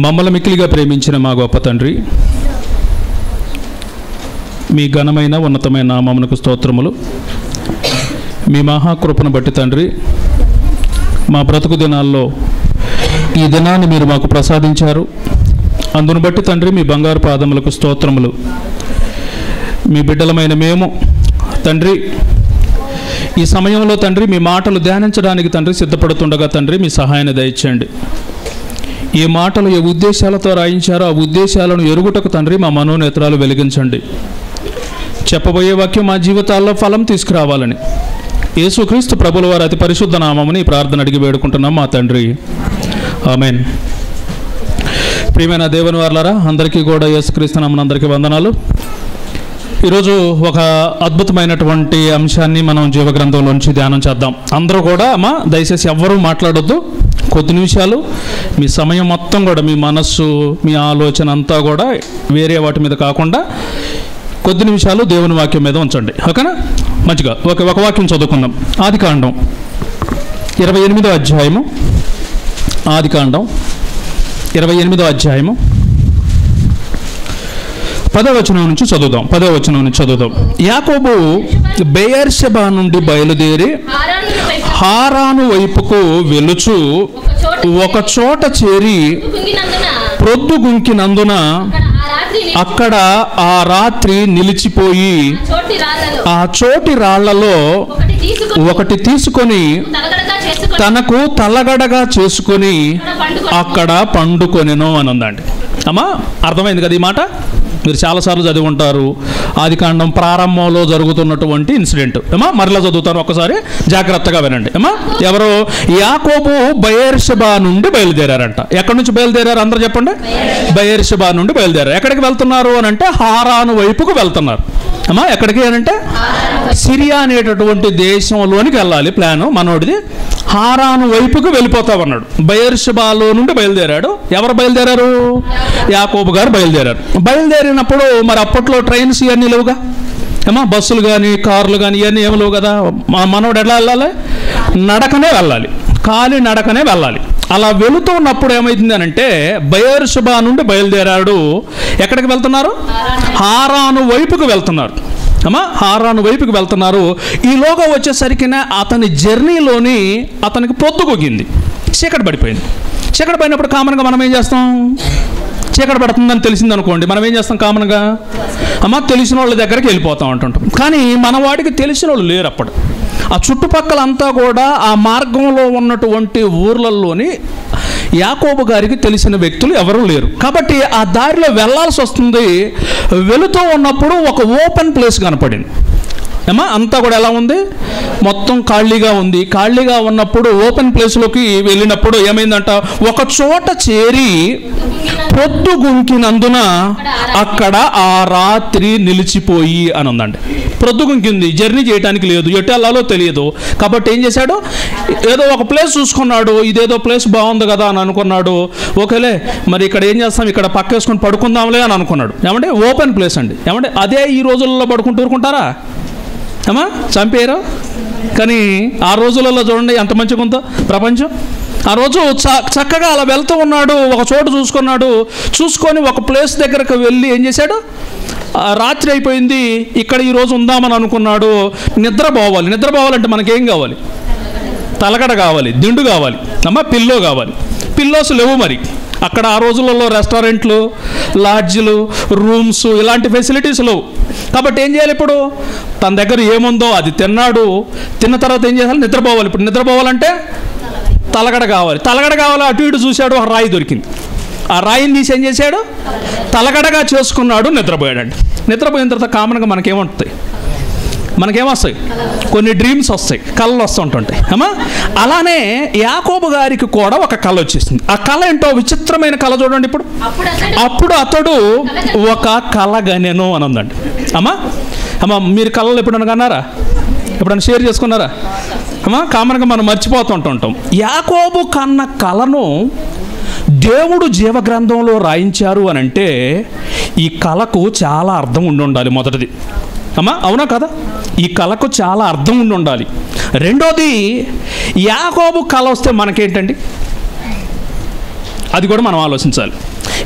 మమ్మల్ని మిక్కిలిగా ప్రేమించిన మా గొప్ప తండ్రి మీ ఘనమైన ఉన్నతమైన నామమునకు స్తోత్రములు మీ మహాకృపను బట్టి తండ్రి మా బ్రతుకు దినాల్లో ఈ దినాన్ని మీరు మాకు ప్రసాదించారు అందును బట్టి తండ్రి మీ బంగారు పాదములకు స్తోత్రములు మీ బిడ్డలమైన మేము తండ్రి ఈ సమయంలో తండ్రి మీ మాటలు ధ్యానించడానికి తండ్రి సిద్ధపడుతుండగా తండ్రి మీ సహాయాన్ని దయచేయండి ఈ మాటలు ఏ ఉద్దేశాలతో రాయించారో ఆ ఉద్దేశాలను ఎరుగుటకు తండ్రి మా మనోనేత్రాలు వెలిగించండి చెప్పబోయే వాక్యం మా జీవితాల్లో ఫలం తీసుకురావాలని యేసుక్రీస్తు ప్రభుల వారి అతి పరిశుద్ధ నామముని ఈ ప్రార్థన అడిగి వేడుకుంటున్నాం మా తండ్రి ఆమెన్ ప్రియమైన దేవుని వార్లారా అందరికీ కూడా యేసుక్రీస్తు నామన అందరికీ వందనాలు ఈరోజు ఒక అద్భుతమైనటువంటి అంశాన్ని మనం జీవగ్రంథంలోంచి ధ్యానం చేద్దాం అందరూ కూడా అమ్మా దయచేసి ఎవ్వరూ మాట్లాడొద్దు కొద్ది నిమిషాలు మీ సమయం మొత్తం కూడా మీ మనస్సు మీ ఆలోచన అంతా కూడా వేరే వాటి మీద కాకుండా కొద్ది నిమిషాలు దేవుని వాక్యం మీద ఉంచండి ఓకేనా మంచిగా ఒక ఒక వాక్యం చదువుకుందాం ఆది కాండం ఇరవై ఎనిమిదో అధ్యాయము ఆది కాండం ఇరవై ఎనిమిదో అధ్యాయము పదో వచనం నుంచి చదువుదాం పదో వచనం నుంచి చదువుదాం యాకోబు బెయర్షబా నుండి బయలుదేరి హారాను వైపు హారాను వైపుకు వెలుచు ఒక చోట ఒక చోట చేరి కుంగినందున ప్రొద్దుగుంకినందున అక్కడ ఆ రాత్రి అక్కడ ఆ రాత్రి నిలిచిపోయి చోటి రాళ్ళలో ఆ చోటి రాళ్లలో ఒకటి తీసుకుని ఒకటి తీసుకొని తలగడగా చేసుకుని తనకు తలగడగా చేసుకొని అక్కడ పండుకొని అక్కడ పండుకొనెను అని ఉందండి అమ్మా అర్థమైంది కదా ఈ మాట మీరు చాలాసార్లు చదివి ఉంటారు ఆది కాండం ప్రారంభంలో జరుగుతున్నటువంటి ఇన్సిడెంట్ ఏమా మరలా చదువుతాను ఒకసారి జాగ్రత్తగా వినండి ఏమా ఎవరు యాకోబు బయర్షబా నుండి బయలుదేరారంట ఎక్కడి నుంచి బయలుదేరారు అందరూ చెప్పండి బయర్షబా నుండి బయలుదేరారు ఎక్కడికి వెళ్తున్నారు అని అంటే హారాను వైపుకు వెళ్తున్నారు అమ్మా ఎక్కడికి అని అంటే సిరియా అనేటటువంటి దేశంలోనికి వెళ్ళాలి ప్లాను మనోడిది హారాను వైపుకు వెళ్ళిపోతా ఉన్నాడు బయర్షబాలో నుండి బయలుదేరాడు ఎవరు బయలుదేరారు యాకోబు గారు బయలుదేరారు బయలుదేరినప్పుడు మరి అప్పట్లో ట్రైన్స్ ఇవన్నీ లేవుగా ఏమా బస్సులు కానీ కార్లు కానీ ఇవన్నీ ఏమి లేవు కదా మా మనోడు ఎలా వెళ్ళాలి నడకనే వెళ్ళాలి కాలి నడకనే వెళ్ళాలి అలా వెళుతున్నప్పుడు ఏమైంది అని అంటే బయర్షబా నుండి బయలుదేరాడు ఎక్కడికి వెళ్తున్నారు హారాను వైపుకు వెళ్తున్నారు అమ్మా హారాను వైపుకి వెళ్తున్నారు ఈలోగా వచ్చేసరికి అతని జర్నీలోని అతనికి పొద్దుకొగింది చీకటి పడిపోయింది చీకటి పడినప్పుడు కామన్గా మనం ఏం చేస్తాం చీకటి పడుతుందని తెలిసింది అనుకోండి మనం ఏం చేస్తాం కామన్గా అమ్మ తెలిసిన వాళ్ళ దగ్గరికి వెళ్ళిపోతాం అంటుంటాం కానీ మన వాడికి తెలిసిన వాళ్ళు లేరు అప్పుడు ఆ చుట్టుపక్కల అంతా కూడా ఆ మార్గంలో ఉన్నటువంటి ఊర్లలోని యాకోబు గారికి తెలిసిన వ్యక్తులు ఎవరూ లేరు కాబట్టి ఆ దారిలో వెళ్ళాల్సి వస్తుంది వెళుతూ ఉన్నప్పుడు ఒక ఓపెన్ ప్లేస్ కనపడింది ఏమా అంతా కూడా ఎలా ఉంది మొత్తం ఖాళీగా ఉంది ఖాళీగా ఉన్నప్పుడు ఓపెన్ ప్లేస్లోకి వెళ్ళినప్పుడు ఏమైందంట ఒక చోట చేరి పొద్దు గుంకినందున అక్కడ ఆ రాత్రి నిలిచిపోయి అని ఉందండి ప్రొద్దు గుంకింది జర్నీ చేయడానికి లేదు ఎటు వెళ్ళాలో తెలియదు కాబట్టి ఏం చేశాడు ఏదో ఒక ప్లేస్ చూసుకున్నాడు ఇదేదో ప్లేస్ బాగుంది కదా అని అనుకున్నాడు ఓకేలే మరి ఇక్కడ ఏం చేస్తాం ఇక్కడ పక్క వేసుకొని పడుకుందాంలే అని అనుకున్నాడు ఏమంటే ఓపెన్ ప్లేస్ అండి ఏమంటే అదే ఈ రోజుల్లో పడుకుంటూ ఊరుకుంటారా అమ్మా చంపేయరు కానీ ఆ రోజులలో చూడండి ఎంత మంచిగా ఉందో ప్రపంచం ఆ రోజు చ చక్కగా అలా వెళ్తూ ఉన్నాడు ఒక చోటు చూసుకున్నాడు చూసుకొని ఒక ప్లేస్ దగ్గరకు వెళ్ళి ఏం చేశాడు ఆ రాత్రి అయిపోయింది ఇక్కడ ఈరోజు ఉందామని అనుకున్నాడు నిద్రపోవాలి నిద్రపోవాలంటే మనకేం కావాలి తలగడ కావాలి దిండు కావాలి అమ్మ పిల్లో కావాలి పిల్లోస్ లేవు మరి అక్కడ ఆ రోజులలో రెస్టారెంట్లు లాడ్జ్లు రూమ్స్ ఇలాంటి ఫెసిలిటీస్ లేవు కాబట్టి ఏం చేయాలి ఇప్పుడు తన దగ్గర ఏముందో అది తిన్నాడు తిన్న తర్వాత ఏం చేయాలి నిద్రపోవాలి ఇప్పుడు నిద్రపోవాలంటే తలగడ కావాలి తలగడ కావాలి అటు ఇటు చూశాడు ఒక రాయి దొరికింది ఆ రాయిని తీసి ఏం చేశాడు తలగడగా చేసుకున్నాడు నిద్రపోయాడండి నిద్రపోయిన తర్వాత కామన్గా మనకేముంటాయి మనకేమొస్తాయి కొన్ని డ్రీమ్స్ వస్తాయి కళలు వస్తుంటుంటాయి అమ్మా అలానే యాకోబు గారికి కూడా ఒక కళ వచ్చేసింది ఆ కళ ఏంటో విచిత్రమైన కళ చూడండి ఇప్పుడు అప్పుడు అతడు అప్పుడు అతడు ఒక కళ గనెను అని ఉందండి అమ్మా అమ్మా మీరు కళలు ఎప్పుడైనా కన్నారా ఎప్పుడైనా షేర్ చేసుకున్నారా అమ్మా కామన్గా మనం మర్చిపోతుంటుంటాం యాకోబు కన్న కళను దేవుడు జీవగ్రంథంలో రాయించారు అని అంటే ఈ కళకు చాలా అర్థం ఉండి ఉండాలి మొదటిది అమ్మా అవునా కదా ఈ కళకు చాలా అర్థం ఉండి ఉండాలి రెండోది యాకోబు కళ వస్తే మనకేంటండి అది కూడా మనం ఆలోచించాలి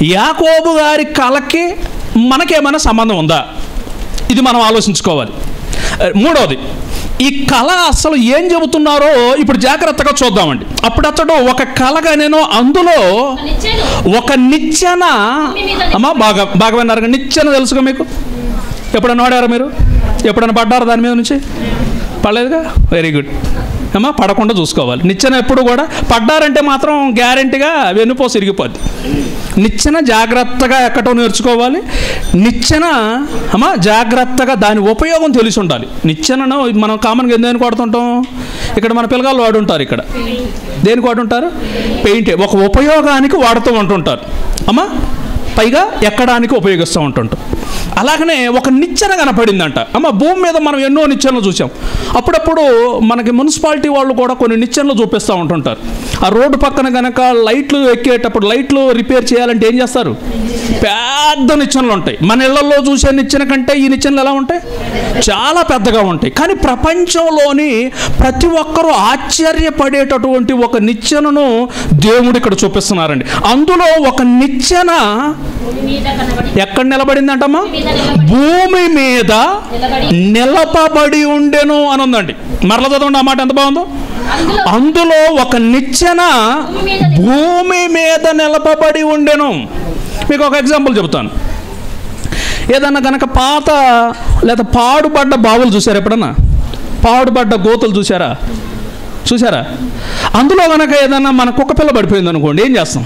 యాకోబు గారి కళకి మనకేమైనా సంబంధం ఉందా ఇది మనం ఆలోచించుకోవాలి మూడవది ఈ కళ అసలు ఏం చెబుతున్నారో ఇప్పుడు జాగ్రత్తగా చూద్దామండి అప్పుడు అతడు ఒక కళగానేనో అందులో నిచ్చెను ఒక నిచ్చెన భూమి మీద అమ్మా బాగా బాగా విన్నారు నిచ్చెన తెలుసుగా మీకు ఎప్పుడైనా వాడారా మీరు ఎప్పుడైనా పడ్డారా దాని మీద నుంచి పడలేదుగా వెరీ గుడ్ అమ్మా పడకుండా చూసుకోవాలి నిచ్చెన ఎప్పుడు కూడా పడ్డారంటే మాత్రం గ్యారంటీగా వెన్నుపోసి ఇరిగిపోద్ది నిచ్చెన జాగ్రత్తగా ఎక్కటం నేర్చుకోవాలి నిచ్చెన అమ్మా జాగ్రత్తగా దాని ఉపయోగం తెలిసి ఉండాలి నిచ్చెనను మనం కామన్గా ఎందుకు వాడుతుంటాం ఇక్కడ మన పిల్లగాళ్ళు వాడుంటారు ఇక్కడ దేనికి వాడుంటారు పెయింట్ ఒక ఉపయోగానికి వాడుతూ ఉంటుంటారు అమ్మా పైగా ఎక్కడానికి ఉపయోగిస్తూ ఉంటుంటాం అలాగనే ఒక నిచ్చెన కనపడిందంట అమ్మ భూమి మీద మనం ఎన్నో నిచ్చెనలు చూసాం అప్పుడప్పుడు మనకి మున్సిపాలిటీ వాళ్ళు కూడా కొన్ని నిచ్చెనలు చూపిస్తూ ఉంటుంటారు ఆ రోడ్డు పక్కన కనుక లైట్లు ఎక్కేటప్పుడు లైట్లు రిపేర్ చేయాలంటే ఏం చేస్తారు పెద్ద నిచ్చెనలు ఉంటాయి మన ఇళ్లలో చూసే నిచ్చెన కంటే ఈ నిచ్చెనలు ఎలా ఉంటాయి చాలా పెద్దగా ఉంటాయి కానీ ప్రపంచంలోని ప్రతి ఒక్కరూ ఆశ్చర్యపడేటటువంటి ఒక నిచ్చెనను దేవుడు ఇక్కడ చూపిస్తున్నారండి అందులో ఒక నిచ్చెన భూమి మీద కనబడి ఎక్కడ నిలబడిందంటమ్మా మీద నిలబడి భూమి మీద నిలబడి నిలపబడి ఉండెను అని ఉందండి మరల చదవండి ఆ మాట ఎంత బాగుందో అందులో అందులో ఒక నిచ్చెన భూమి మీద భూమి మీద నిలపబడి ఉండెను మీకు ఒక ఎగ్జాంపుల్ చెబుతాను ఏదన్నా కనుక పాత లేదా పాడుబడ్డ బావులు చూసారా ఎప్పుడన్నా పాడుబడ్డ గోతులు చూసారా చూసారా అందులో కనుక ఏదన్నా మన కుక్క పిల్ల పడిపోయింది అనుకోండి ఏం చేస్తాం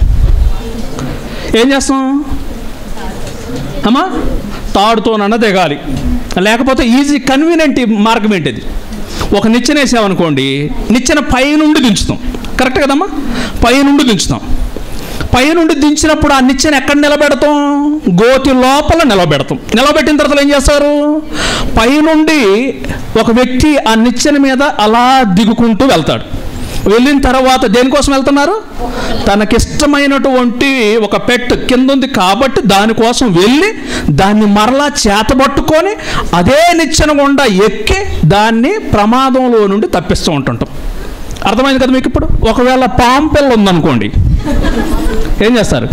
ఏం చేస్తాం అమ్మా తాడుతోనన్నా దిగాలి లేకపోతే ఈజీ కన్వీనియంట్ మార్గం ఏంటిది ఒక నిచ్చెన వేసామనుకోండి నిచ్చెన పైనుండి దించుతాం కరెక్ట్ కదమ్మా పైనుండి దించుతాం పైనుండి దించినప్పుడు ఆ నిచ్చెన ఎక్కడ నిలబెడతాం గోతి లోపల నిలబెడతాం నిలబెట్టిన తర్వాత ఏం చేస్తారు పైనుండి ఒక వ్యక్తి ఆ నిచ్చెన మీద అలా దిగుకుంటూ వెళ్తాడు వెళ్ళిన తర్వాత దేనికోసం వెళ్తున్నారు తనకిష్టమైనటువంటి ఒక పెట్ కింద ఉంది కాబట్టి దానికోసం వెళ్ళి దాన్ని మరలా చేతబట్టుకొని అదే నిచ్చెన గుండా ఎక్కి దాన్ని ప్రమాదంలో నుండి తప్పిస్తూ ఉంటుంటాం అర్థమైంది కదా మీకు ఇప్పుడు ఒకవేళ పాము పిల్ల ఉందనుకోండి ఏం చేస్తారు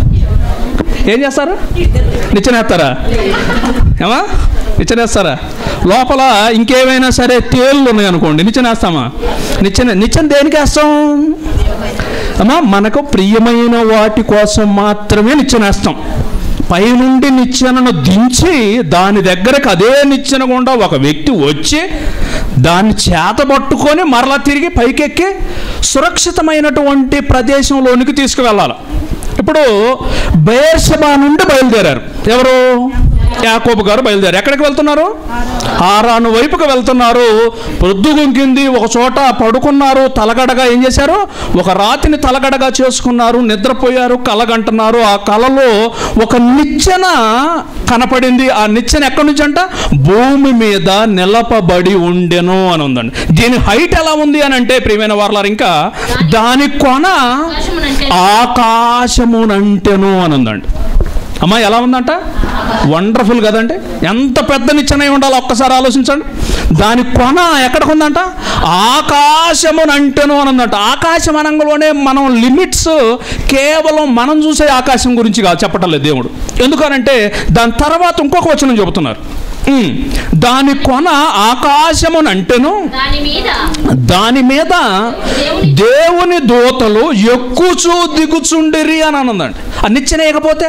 ఏం చేస్తారు నిచ్చెనేస్తారా ఏమా నిచ్చెనేస్తారా లోపల ఇంకేమైనా సరే తేళ్ళు ఉన్నాయి అనుకోండి నిచ్చెనేస్తామా నిచ్చెన నిచ్చెన దేనికి వేస్తాం అమ్మా మనకు ప్రియమైన వాటి కోసం మాత్రమే నిచ్చెనేస్తాం పైనుండి నిచ్చెనను దించి దాని దగ్గరకు అదే నిచ్చెన గుండా ఒక వ్యక్తి వచ్చి దాన్ని చేత పట్టుకొని మరలా తిరిగి పైకెక్కి సురక్షితమైనటువంటి ప్రదేశంలోనికి తీసుకువెళ్ళాలి ఇప్పుడు బేర్షబా నుండి బయలుదేరారు ఎవరు యాకోబు గారు బయలుదేరారు ఎక్కడికి వెళ్తున్నారు ఆరాను వైపుకు వెళ్తున్నారు పొద్దుగుంకింది ఒక చోట పడుకున్నారు తలగడగా ఏం చేశారు ఒక రాతిని తలగడగా చేసుకున్నారు నిద్రపోయారు కలగంటున్నారు ఆ కలలో ఒక నిచ్చెన కనపడింది ఆ నిచ్చెన ఎక్కడి నుంచి అంట భూమి మీద నిలపబడి ఉండెను అని ఉందండి దీని హైట్ ఎలా ఉంది అని అంటే ప్రియమైన వారలారు ఇంకా దాని కొన ఆకాశమునంటే ఆకాశమునంటెను అని ఉందండి అమ్మా ఎలా ఉందంట వండర్ఫుల్ కదండి ఎంత పెద్ద నిచ్చెన అయి ఉండాలో ఒక్కసారి ఆలోచించండి దాని కొన ఎక్కడికి ఉందంట ఆకాశమునంటెను అని ఉందంట ఆకాశం అనంగంలోనే మనం లిమిట్స్ కేవలం మనం చూసే ఆకాశం గురించి కాదు చెప్పటం లేదు దేవుడు ఎందుకనంటే దాని తర్వాత ఇంకొక వచనం చెబుతున్నారు ఉమ్, దాని కొన ఆకాశమునంటెను దాని మీద దాని మీద దేవుని దేవుని దూతలు ఎక్కుచూ దిగుచుండిరి అని అన్నదండి ఆ నిచ్చెన వేయకపోతే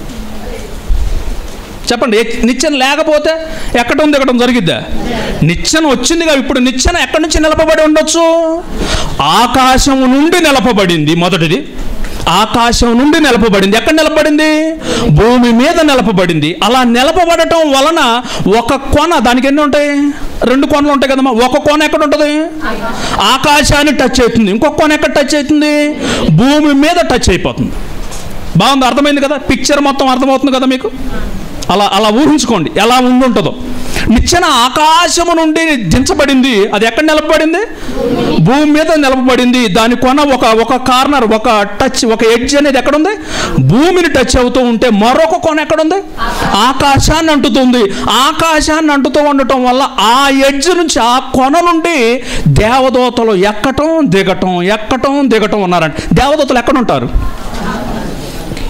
చెప్పండి ఎక్- నిచ్చెన లేకపోతే ఎక్కడ ఉంది ఎక్కడ జరిగిద్దా నిచ్చెన వచ్చిందిగా ఇప్పుడు నిచ్చెన ఎక్కడి నుంచి నిలపబడి ఉండొచ్చు ఆకాశం నుండి నిలపబడింది మొదటిది ఆకాశం నుండి నిలపబడింది ఎక్కడ నిలపబడింది భూమి మీద నిలపబడింది అలా నిలపబడటం వలన ఒక కొన దానికి ఎన్ని ఉంటాయి రెండు కొనలు ఉంటాయి కదమ్మా ఒక కొన ఎక్కడ ఉంటుంది ఆకాశాన్ని టచ్ అవుతుంది ఇంకొక కొన ఎక్కడ టచ్ అవుతుంది భూమి మీద టచ్ అయిపోతుంది బాగుంది అర్థమైంది కదా పిక్చర్ మొత్తం అర్థమవుతుంది కదా మీకు అలా అలా ఊహించుకోండి ఎలా ఉండుంటుందో నిచ్చెన ఆకాశము నుండి దించబడింది అది ఎక్కడ నిలబడింది భూమి మీద నిలబడింది దాని కొన ఒక ఒక కార్నర్ ఒక టచ్ ఒక ఎడ్జ్ అనేది ఎక్కడుంది భూమిని టచ్ అవుతూ ఉంటే మరొక కొన ఎక్కడుంది ఆకాశాన్ని అంటుతుంది ఆకాశాన్ని అంటుతూ ఉండటం వల్ల ఆ ఎడ్జ్ నుంచి ఆ కొన నుండి దేవదూతలు ఎక్కటం దిగటం ఎక్కటం దిగటం ఉన్నారంట దేవదూతలు ఎక్కడ ఉంటారు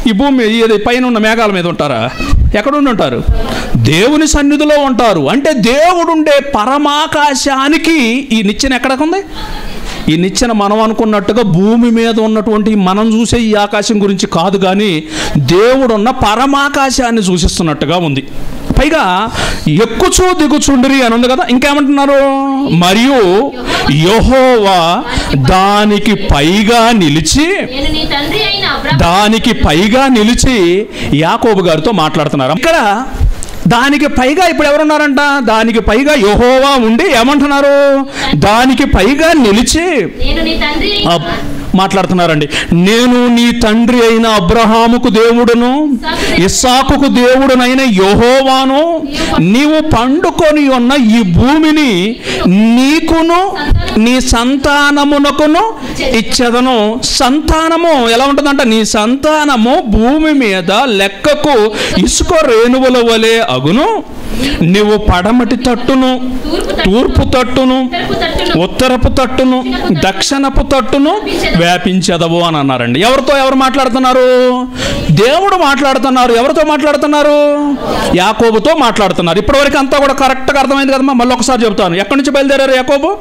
ఈ భూమి మీద ఏది పైన ఉన్న మేఘాల మీద ఉంటారా ఎక్కడ ఉండి ఉంటారు దేవుని సన్నిధిలో ఉంటారు అంటే దేవుడుండే పరమాకాశానికి ఈ నిచ్చెన ఎక్కడకుంది ఈ నిచ్చెన మనం అనుకున్నట్టుగా భూమి మీద ఉన్నటువంటి మనం చూసే ఈ ఆకాశం గురించి కాదు కానీ దేవుడున్న పరమాకాశాన్ని సూచిస్తున్నట్టుగా ఉంది పైగా ఎక్కుచూ దిగుచుండిరి అని ఉంది కదా ఇంకేమంటున్నారు మరియు యహోవా దానికి పైగా నిలిచి నేను నీ తండ్రి అయిన అబ్రహాము దానికి పైగా నిలిచి యాకోబు గారితో మాట్లాడుతున్నారు ఇక్కడ దానికి పైగా ఇప్పుడు ఎవరున్నారంట దానికి పైగా యహోవా ఉండి ఏమంటున్నారు దానికి పైగా నిలిచి నేను నీ తండ్రి ఆ, మాట్లాడుతున్నారండి నేను నీ తండ్రి అయిన అబ్రహాముకు దేవుడును ఇస్సాకుకు దేవుడునైన యహోవాను నీవు పండుకొని ఉన్న ఈ భూమిని నీకును నీ సంతానమునకును ఇచ్చదను సంతానము ఎలా ఉంటుందంట నీ సంతానము భూమి మీద లెక్కకు ఇసుక రేణువుల వలె అగును నువ్వు పడమటి తట్టును తూర్పు తట్టు తూర్పు తట్టును ఉత్తరపు తట్టును ఉత్తరపు తట్టును దక్షిణపు తట్టును వ్యాపించదవు అని అన్నారండి ఎవరితో ఎవరు మాట్లాడుతున్నారు దేవుడు మాట్లాడుతున్నారు ఎవరితో మాట్లాడుతున్నారు యాకోబుతో మాట్లాడుతున్నారు ఇప్పటివరకు అంతా కూడా కరెక్ట్గా అర్థమైంది కదమ్మా మళ్ళీ ఒకసారి చెప్తాను ఎక్కడి నుంచి బయలుదేరారు యాకోబు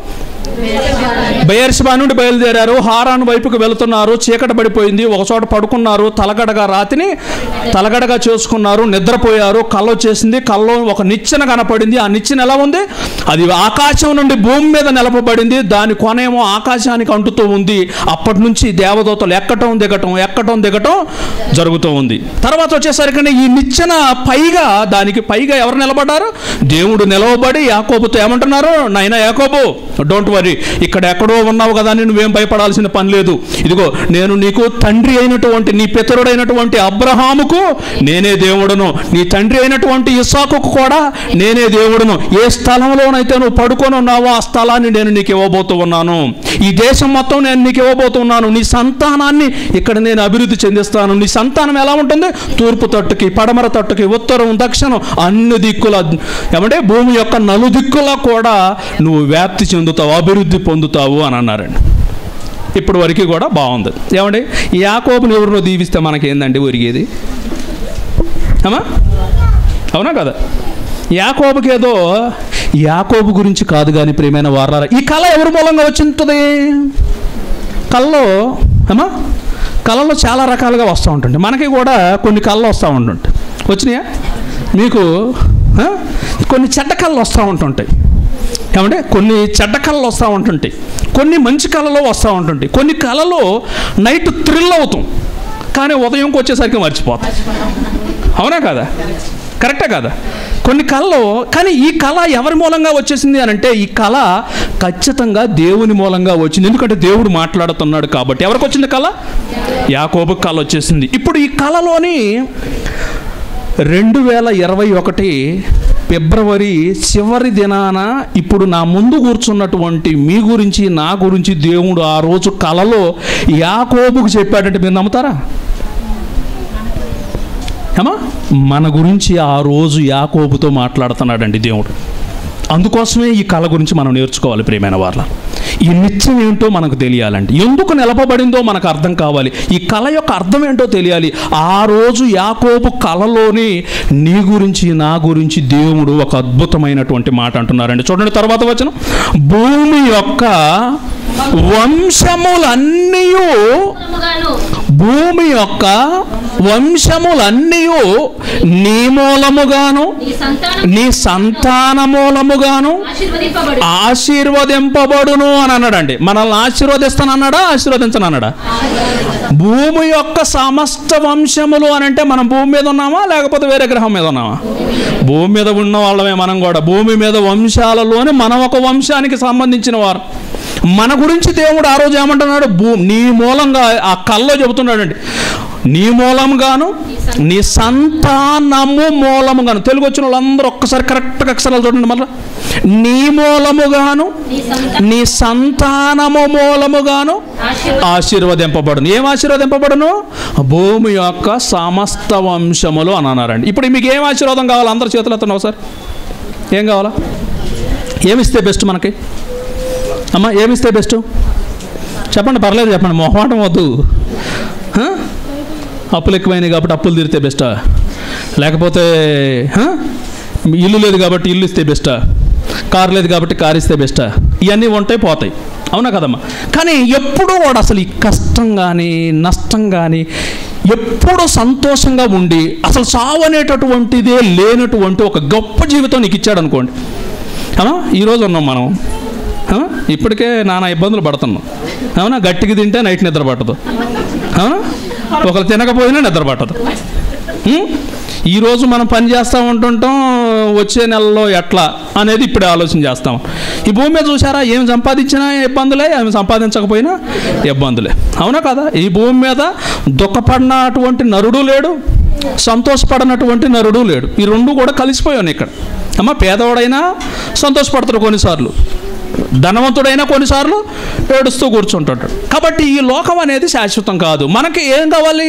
బయర్షిబా నుండి బయలుదేరారు హారాన్ వైపుకు వెళుతున్నారు చీకటి పడిపోయింది ఒక చోట పడుకున్నారు తలగడగా రాతిని తలగడగా చేసుకున్నారు నిద్రపోయారు కళ్ళ వచ్చేసింది కల్లో ఒక నిచ్చెన కనపడింది ఆ నిచ్చెన ఎలా ఉంది అది ఆకాశం నుండి భూమి మీద నిలపబడింది దాని కొనేమో ఆకాశానికి అంటుతూ ఉంది అప్పటి నుంచి దేవదూతలు ఎక్కటం దిగటం ఎక్కటం దిగటం జరుగుతూ ఉంది తర్వాత వచ్చేసరికి ఈ నిచ్చెన పైగా దానికి పైగా ఎవరు నిలబడ్డారు దేవుడు నిలవబడి యాకోబుతో ఏమంటున్నారు నాయన యాకోబు డోంట్ వరీ ఇక్కడ ఎక్కడో ఉన్నావు కదా అని నువ్వేం భయపడాల్సిన పని లేదు ఇదిగో నేను నీకు తండ్రి అయినటువంటి నీ పితరుడైనటువంటి అబ్రహాముకు నేనే దేవుడును నీ తండ్రి అయినటువంటి ఇస్సాకుకు కూడా నేనే దేవుడును ఏ స్థలంలోనైతే నువ్వు పడుకొని ఉన్నావో ఆ స్థలాన్ని నేను నీకు ఇవ్వబోతూ ఉన్నాను ఈ దేశం మొత్తం నేను నీకు ఇవ్వబోతున్నాను నీ సంతానాన్ని ఇక్కడ నేను అభివృద్ధి చెందిస్తాను నీ సంతానం ఎలా ఉంటుంది తూర్పు తట్టుకి పడమర తట్టుకి ఉత్తరం దక్షిణం అన్ని దిక్కుల ఏమంటే భూమి యొక్క నలుదిక్కులా కూడా నువ్వు వ్యాప్తి చెందుతావు అభివృద్ధి పొందుతావు అని అన్నారండి ఇప్పుడు వరకు కూడా బాగుంది ఏమండి ఈ యాకోబుని ఎవరినో దీవిస్తే మనకేందండి ఒరిగేది అమ్మా అవునా కదా యాకోబుకి ఏదో యాకోబు గురించి కాదు కానీ ప్రియమైన వారారా ఈ కళ ఎవరి మూలంగా వచ్చింటుంది కళ్ళలో అమ్మా కళల్లో చాలా రకాలుగా వస్తూ ఉంటుంది మనకి కూడా కొన్ని కళ్ళు వస్తూ ఉంటుంటాయి వచ్చినాయా మీకు ఆ? కొన్ని చెడ్డ కళ్ళు వస్తూ ఉంటుంటాయి ఏమంటే కొన్ని చెడ్డ కళలు వస్తూ ఉంటుంటాయి కొన్ని మంచి కళలు వస్తూ ఉంటుంటాయి కొన్ని కళలో నైట్ థ్రిల్ అవుతాం కానీ ఉదయంకి వచ్చేసరికి మర్చిపోతాం అవునా కదా కరెక్టే కదా కొన్ని కళలు కానీ ఈ కళ ఎవరి మూలంగా వచ్చేసింది అని అంటే ఈ కళ ఖచ్చితంగా దేవుని మూలంగా వచ్చింది ఎందుకంటే దేవుడు మాట్లాడుతున్నాడు కాబట్టి ఎవరికి వచ్చింది కళ యాకోబు కళ వచ్చేసింది ఇప్పుడు ఈ కళలోని రెండు వేల ఇరవై ఒకటి ఫిబ్రవరి చివరి దినాన ఇప్పుడు నా ముందు కూర్చున్నటువంటి మీ గురించి నా గురించి దేవుడు ఆ రోజు కలలో యాకోబుకు చెప్పాడంటే మీరు నమ్ముతారా ఏమా మన గురించి ఆ రోజు యాకోబుతో మాట్లాడుతున్నాడండి దేవుడు అందుకోసమే ఈ కళ గురించి మనం నేర్చుకోవాలి ప్రియమైన వాళ్ళ ఈ నిత్యం ఏంటో మనకు తెలియాలండి ఎందుకు నిలపబడిందో మనకు అర్థం కావాలి ఈ కళ యొక్క అర్థం ఏంటో తెలియాలి ఆ రోజు యాకోబు కళలోని నీ గురించి నా గురించి దేవుడు ఒక అద్భుతమైనటువంటి మాట అంటున్నారండి చూడండి తర్వాత వచ్చిన భూమి యొక్క వంశములన్నీ మూలముగాను భూమి యొక్క వంశములన్నీ నీ మూలముగాను నీ సంతానం నీ సంతాన మూలముగాను ఆశీర్వదింపబడు ఆశీర్వదింపబడును అని అన్నాడండి మనల్ని ఆశీర్వదిస్తానన్నాడా ఆశీర్వదించనన్నాడా భూమి యొక్క సమస్త వంశములు అని అంటే మనం భూమి మీద ఉన్నామా లేకపోతే వేరే గ్రహం మీద ఉన్నామా భూమి మీద ఉన్న వాళ్ళమే మనం కూడా భూమి మీద వంశాలలోని మనం ఒక వంశానికి సంబంధించిన వారు మన గురించి దేవుడు ఆ రోజు ఏమంటున్నాడు భూ నీ మూలంగా ఆ కల్లో చెబుతున్నాడండి నీ మూలంగాను నీ సంతానము మూలముగాను తెలుగు వచ్చిన వాళ్ళందరూ ఒక్కసారి కరెక్ట్గా అక్షరాలు చూడండి మళ్ళీ నీ మూలముగాను నీ సంతానం నీ సంతానము మూలముగాను ఆశీర్వ ఆశీర్వదింపబడును ఏం ఆశీర్వదింపబడును భూమి యొక్క సమస్త వంశములు అని అన్నారండి ఇప్పుడు మీకు ఏం ఆశీర్వాదం కావాలి అందరు చేతులు ఎత్తండి ఒకసారి ఏం కావాలా ఏమిస్తే బెస్ట్ మనకి అమ్మ ఏమిస్తే బెస్ట్ చెప్పండి పర్లేదు చెప్పండి మొహమాటం వద్దు హ? అప్పులు ఎక్కువైనాయి కాబట్టి అప్పులు తీరితే బెస్టా లేకపోతే హ? ఇల్లు లేదు కాబట్టి ఇల్లు ఇస్తే బెస్టా కారు లేదు కాబట్టి కారు ఇస్తే బెస్టా ఇవన్నీ ఉంటాయి పోతాయి అవునా కదమ్మా కానీ ఎప్పుడూ వాడు అసలు ఈ కష్టం కానీ నష్టం కానీ ఎప్పుడూ సంతోషంగా ఉండి అసలు చావు అనేటటువంటిదే లేనటువంటి ఒక గొప్ప జీవితం నీకు ఇచ్చాడు అనుకోండి అవునా ఈరోజు ఉన్నాం మనం ఆ? ఇప్పటికే నానా ఇబ్బందులు పడుతున్నాం అవునా గట్టిగా తింటే నైట్ నిద్ర పట్టదు అవునా ఒకరు తినకపోయినా నిద్ర పట్టదు ఉం? ఈరోజు మనం పని చేస్తూ ఉంటుంటాం వచ్చే నెలలో ఎట్లా అనేది ఇప్పుడే ఆలోచన చేస్తాం ఈ భూమి మీద చూసారా ఏం సంపాదించినా ఇబ్బందులే ఏమి సంపాదించకపోయినా ఇబ్బందులే అవునా కదా ఈ భూమి మీద దుఃఖపడినటువంటి నరుడు లేడు సంతోషపడినటువంటి నరుడు లేడు ఈ రెండు కూడా కలిసిపోయాను ఇక్కడ అమ్మ పేదవాడైనా సంతోషపడతాడు కొన్నిసార్లు ధనవంతుడైనా కొన్నిసార్లు ఏడుస్తూ కూర్చుంటాడు కాబట్టి ఈ లోకం అనేది శాశ్వతం కాదు మనకి ఏం కావాలి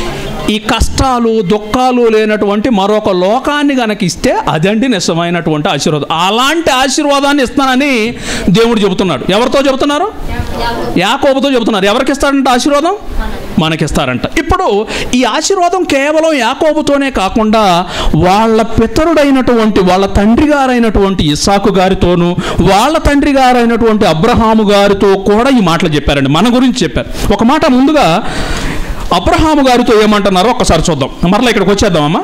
ఈ కష్టాలు దుఃఖాలు లేనటువంటి మరొక లోకాన్ని గనక ఇస్తే అదండి నిజమైనటువంటి ఆశీర్వాదం అలాంటి ఆశీర్వాదాన్ని ఇస్తానని దేవుడు చెబుతున్నాడు ఎవరితో చెబుతున్నారు యాకోబుతో చెబుతున్నారు ఎవరికి ఇస్తాడంట ఆశీర్వాదం మనకిస్తారంట ఇప్పుడు ఈ ఆశీర్వాదం కేవలం యాకోబుతోనే కాకుండా వాళ్ళ పితరుడైనటువంటి వాళ్ళ తండ్రి గారైనటువంటి ఇస్సాకు గారితోనూ వాళ్ళ తండ్రి గారైనటువంటి అబ్రహాము గారితో కూడా ఈ మాటలు చెప్పారండి మన గురించి చెప్పారు ఒక మాట ముందుగా అబ్రహాము గారితో ఏమంటున్నారో ఒక్కసారి చూద్దాం మరలా ఇక్కడికి వచ్చేద్దామమ్మా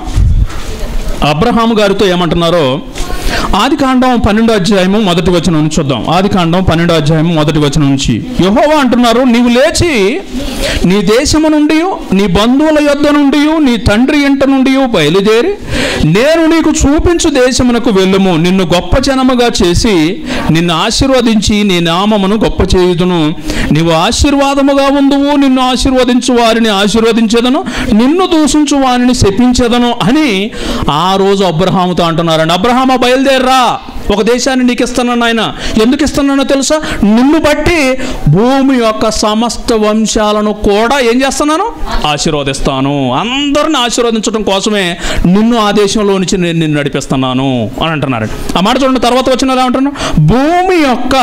అబ్రహాము గారితో ఏమంటున్నారో ఆది కాండం పన్నెండో అధ్యాయము మొదటి వచనం నుంచి చూద్దాం ఆది కాండం పన్నెండో అధ్యాయము మొదటి వచనం నుంచి యహోవా అంటున్నారు నీవు లేచి నీ దేశము నుండి నీ బంధువుల యొద్ద నుండి నీ తండ్రి ఇంట నుండి బయలుదేరి నేను నీకు చూపించు దేశమునకు వెళ్ళుము నిన్ను గొప్ప జనముగా చేసి నిన్ను ఆశీర్వదించి నీ నామమును గొప్ప చేయుదును నీవు ఆశీర్వాదముగా ఉందువు నిన్ను ఆశీర్వదించు వారిని ఆశీర్వదించదను నిన్ను దూషించు వారిని శపించదను అని ఆ రోజు అబ్రహాముతో అంటున్నారండి అబ్రహామ బయలుదేరరా ఒక దేశాన్ని నీకు ఇస్తున్నాను ఆయన ఎందుకు ఇస్తున్నానో తెలుసా నిన్ను బట్టి భూమి యొక్క సమస్త వంశాలను కూడా ఏం చేస్తున్నాను ఆశీర్వదిస్తాను అందరిని ఆశీర్వదించడం కోసమే నిన్ను ఆ దేశంలో నుంచి నేను నిన్ను నడిపిస్తున్నాను అని అంటున్నారు ఆ మాట చూడండి తర్వాత వచ్చిన ఎలా అంటున్నాను భూమి యొక్క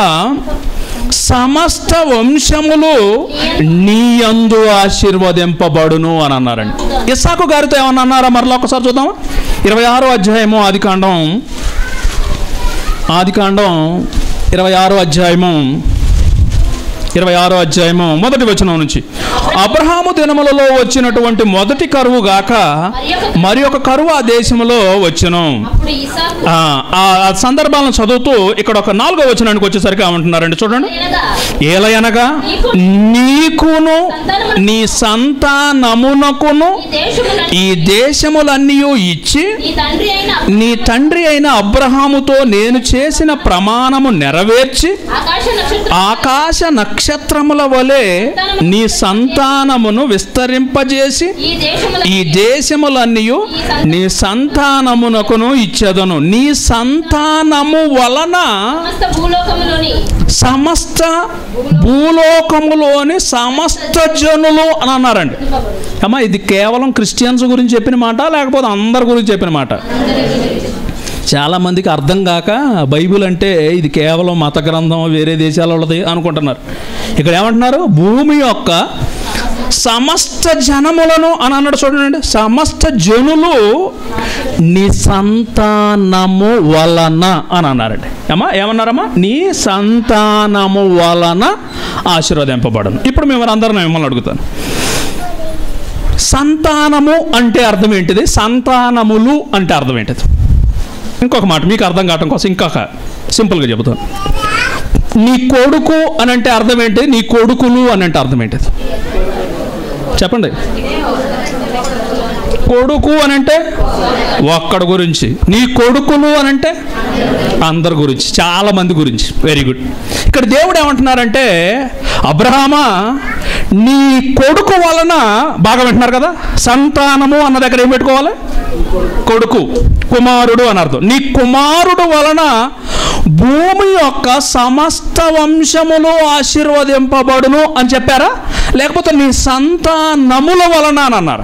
సమస్త వంశములు నీ యందు ఆశీర్వదింపబడును అని అన్నారండి ఇస్సాకు గారితో ఏమన్నా అన్నారా మరలా ఒకసారి చూద్దాం ఇరవై ఆరో అధ్యాయము ఆది కాండం ఆది కాండం ఇరవై ఆరో అధ్యాయము ఇరవై ఆరో అధ్యాయము మొదటి వచనం నుంచి అబ్రహాము దినములలో వచ్చినటువంటి మొదటి కరువు గాక మరి ఒక కరువు ఆ దేశములో వచ్చును అప్పుడు ఇసాకు ఆ ఆ సందర్భాలను చదువుతూ ఇక్కడ ఒక నాలుగో వచనానికి వచ్చేసరికి ఏమంటున్నారండి చూడండి అనగా ఏలయనగా నీకును నీ సంతానమునకును ఈ దేశములను ఈ దేశములన్నీ ఇచ్చి నీ తండ్రి అయిన నీ తండ్రి అయిన అబ్రహాముతో నేను చేసిన ప్రమాణము నెరవేర్చి ఆకాశ నక్షత్రం ఆకాశ నక్షత్రముల వలె నీ సంతానమును విస్తరింపజేసి ఈ దేశముల ఈ దేశములన్నీ నీ సంతానమునకును ఇచ్చేదను నీ సంతానము వలన సమస్త భూలోకములోని సమస్త భూలోకములోని సమస్త జనులు అని అన్నారండి అమ్మా ఇది కేవలం క్రిస్టియన్స్ గురించి చెప్పిన మాట లేకపోతే అందరి గురించి చెప్పిన మాట చాలా మందికి అర్థం కాక బైబిల్ అంటే ఇది కేవలం మత గ్రంథం వేరే దేశాల వాళ్ళది అనుకుంటున్నారు ఇక్కడ ఏమంటున్నారు భూమి యొక్క సమస్త జనములను అని అన్నాడు చూడండి సమస్త జనులు నీ సంతానము వలన అని అన్నారండి అమ్మా ఏమన్నారమ్మా నీ సంతానము వలన ఆశీర్వదింపబడను ఇప్పుడు మిమ్మల్ని అందరూ నేను మిమ్మల్ని అడుగుతాను సంతానము అంటే అర్థం ఏంటిది సంతానములు అంటే అర్థం ఏంటిది ఇంకొక మాట మీకు అర్థం కావటం కోసం ఇంకొక సింపుల్గా చెబుతాను నీ కొడుకు అని అంటే అర్థం ఏంటి నీ కొడుకులు అని అంటే అర్థం ఏంటిది చెప్పండి కొడుకు అని అంటే ఒక్కడి గురించి నీ కొడుకులు అని అంటే అందరి గురించి చాలా మంది గురించి వెరీ గుడ్ ఇక్కడ దేవుడు ఏమంటున్నారంటే అబ్రహామా నీ కొడుకు వలన బాగా వింటున్నారు కదా సంతానము అన్న దగ్గర ఏం పెట్టుకోవాలి కొడుకు కుమారుడు అని అర్థం నీ కుమారుడు వలన భూమి యొక్క సమస్త వంశములు ఆశీర్వదింపబడును అని చెప్పారా లేకపోతే నీ సంతానముల వలన అని అన్నారా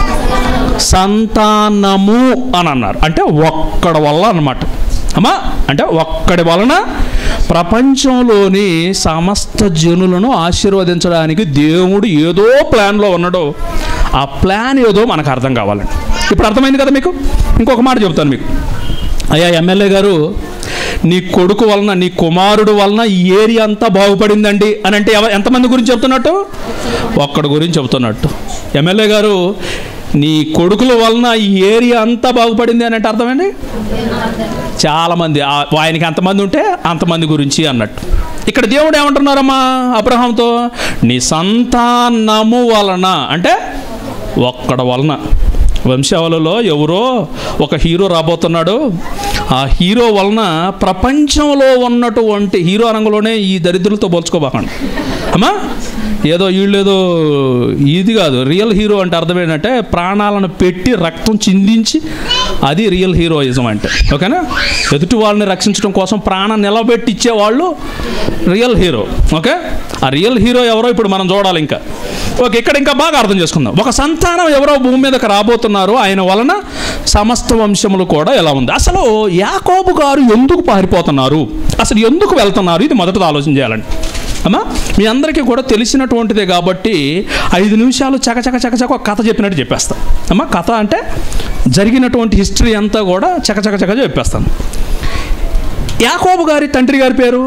సంతానము అని అన్నారు అంటే ఒక్కడి వల్ల అన్నమాట అమ్మా అంటే ఒక్కడి వలన ప్రపంచంలోని సమస్త జనులను ఆశీర్వదించడానికి దేవుడు ఏదో ప్లాన్లో ఉన్నాడో ఆ ప్లాన్ ఏదో మనకు అర్థం కావాలండి ఇప్పుడు అర్థమైంది కదా మీకు ఇంకొక మాట చెప్తాను మీకు అయ్యా ఎమ్మెల్యే గారు నీ కొడుకు వలన నీ కుమారుడు వలన ఈ ఏరియా అంతా బాగుపడిందండి అని అంటే ఎవ- ఎంతమంది గురించి చెప్తున్నట్టు ఒక్కడి గురించి చెప్తున్నట్టు ఎమ్మెల్యే గారు నీ కొడుకుల వలన ఈ ఏరియా అంతా బాగుపడింది అని అంటే అర్థమండి చాలామంది ఆ- ఆయనకి ఎంతమంది ఉంటే అంతమంది గురించి అన్నట్టు ఇక్కడ దేవుడు ఏమంటున్నారమ్మా అబ్రహాంతో నీ సంతానము వలన అంటే ఒక్కడ వలన వంశావళిలో ఎవరో ఒక హీరో రాబోతున్నాడు ఆ హీరో వలన ప్రపంచంలో ఉన్నటువంటి హీరో రంగంలోనే ఈ దరిద్రులతో పోల్చుకోబాకండి అమ్మా ఏదో వీళ్ళేదో ఇది కాదు రియల్ హీరో అంటే అర్థం ఏంటంటే ప్రాణాలను పెట్టి రక్తం చిందించి అది రియల్ హీరోయిజం అంటే ఓకేనా ఎదుటి వాళ్ళని రక్షించడం కోసం ప్రాణం నిలబెట్టి ఇచ్చేవాళ్ళు రియల్ హీరో ఓకే ఆ రియల్ హీరో ఎవరో ఇప్పుడు మనం చూడాలి ఇంకా ఓకే ఇక్కడ ఇంకా బాగా అర్థం చేసుకుందాం ఒక సంతానం ఎవరో భూమి మీదకి రాబోతున్నారు ఆయన వలన సమస్త వంశములు కూడా ఎలా ఉంది అసలు యాకోబు గారు ఎందుకు పారిపోతున్నారు అసలు ఎందుకు వెళ్తున్నారు ఇది మొదట ఆలోచన చేయాలండి అమ్మా మీ అందరికీ కూడా తెలిసినటువంటిదే కాబట్టి ఐదు నిమిషాలు చకచక చకచక ఒక కథ చెప్పినట్టు చెప్పేస్తా అమ్మా కథ అంటే జరిగినటువంటి హిస్టరీ అంతా కూడా చకచక చక చెప్పేస్తాను యాకోబు గారి తండ్రి గారి పేరు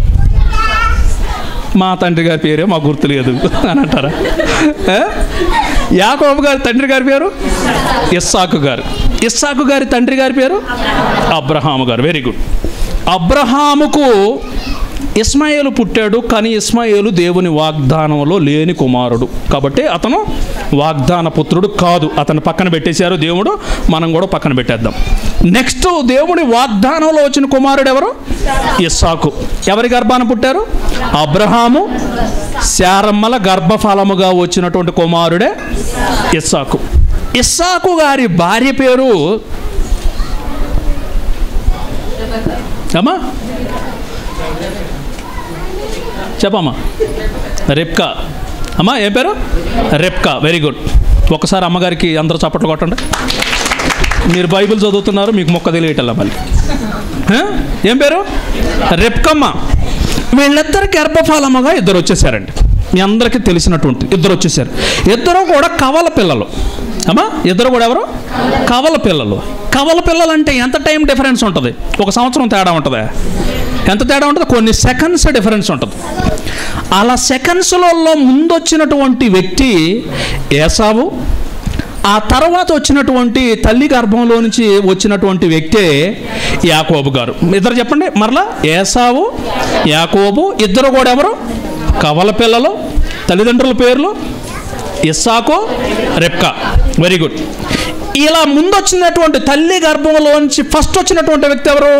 మా తండ్రి గారి పేరే మాకు గుర్తులేదు అని అంటారా ఏ? యాకోబు గారి తండ్రి గారి పేరు ఇస్సాకు గారు ఇస్సాకు గారి తండ్రి గారి పేరు అబ్రహాము గారు వెరీ గుడ్ అబ్రహాముకు ఇస్మాయేలు పుట్టాడు కానీ ఇస్మాయేలు దేవుని వాగ్దానంలో లేని కుమారుడు కాబట్టి అతను వాగ్దాన పుత్రుడు కాదు అతను పక్కన పెట్టేశారు దేవుడు మనం కూడా పక్కన పెట్టేద్దాం నెక్స్ట్ దేవుని వాగ్దానంలో వచ్చిన కుమారుడు ఎవరు ఇస్సాకు ఎవరి గర్భాన పుట్టారు అబ్రహాము శారమ్మల గర్భఫలముగా వచ్చినటువంటి కుమారుడే ఇస్సాకు ఇస్సాకు గారి భార్య పేరు అమ్మా చెప్పమ్మా రెప్కా అమ్మా ఏం పేరు రెప్కా వెరీ గుడ్ ఒకసారి అమ్మగారికి అందరూ చప్పట్లు కొట్టండి మీరు బైబిల్ చదువుతున్నారు మీకు మొక్క తెలియటల్లా మళ్ళీ ఆ? ఏం పేరు రెప్కమ్మ వీళ్ళిద్దరు గర్భఫలముగా ఇద్దరు వచ్చేసారండి మీ అందరికీ తెలిసినటువంటి ఇద్దరు వచ్చేసారు ఇద్దరు కూడా కవల పిల్లలు అమ్మా ఇద్దరు కూడా ఎవరు కవల పిల్లలు కవల పిల్లలు అంటే ఎంత టైం డిఫరెన్స్ ఉంటుంది ఒక సంవత్సరం తేడా ఉంటుందా ఎంత తేడా ఉంటుంది కొన్ని సెకండ్స్ డిఫరెన్స్ ఉంటుంది అలా సెకండ్స్లలో ముందొచ్చినటువంటి వ్యక్తి ఏసావు ఆ తర్వాత వచ్చినటువంటి తల్లి గర్భంలో నుంచి వచ్చినటువంటి వ్యక్తే యాకోబు గారు ఇద్దరు చెప్పండి మరలా ఏసావు యాకోబు ఇద్దరు కూడా ఎవరు కవల పిల్లలు తల్లిదండ్రుల పేర్లు ఇస్సాకు రెప్కా వెరీ గుడ్ ఇలా ముందు వచ్చినటువంటి తల్లి గర్భంలోంచి ఫస్ట్ వచ్చినటువంటి వ్యక్తి ఎవరు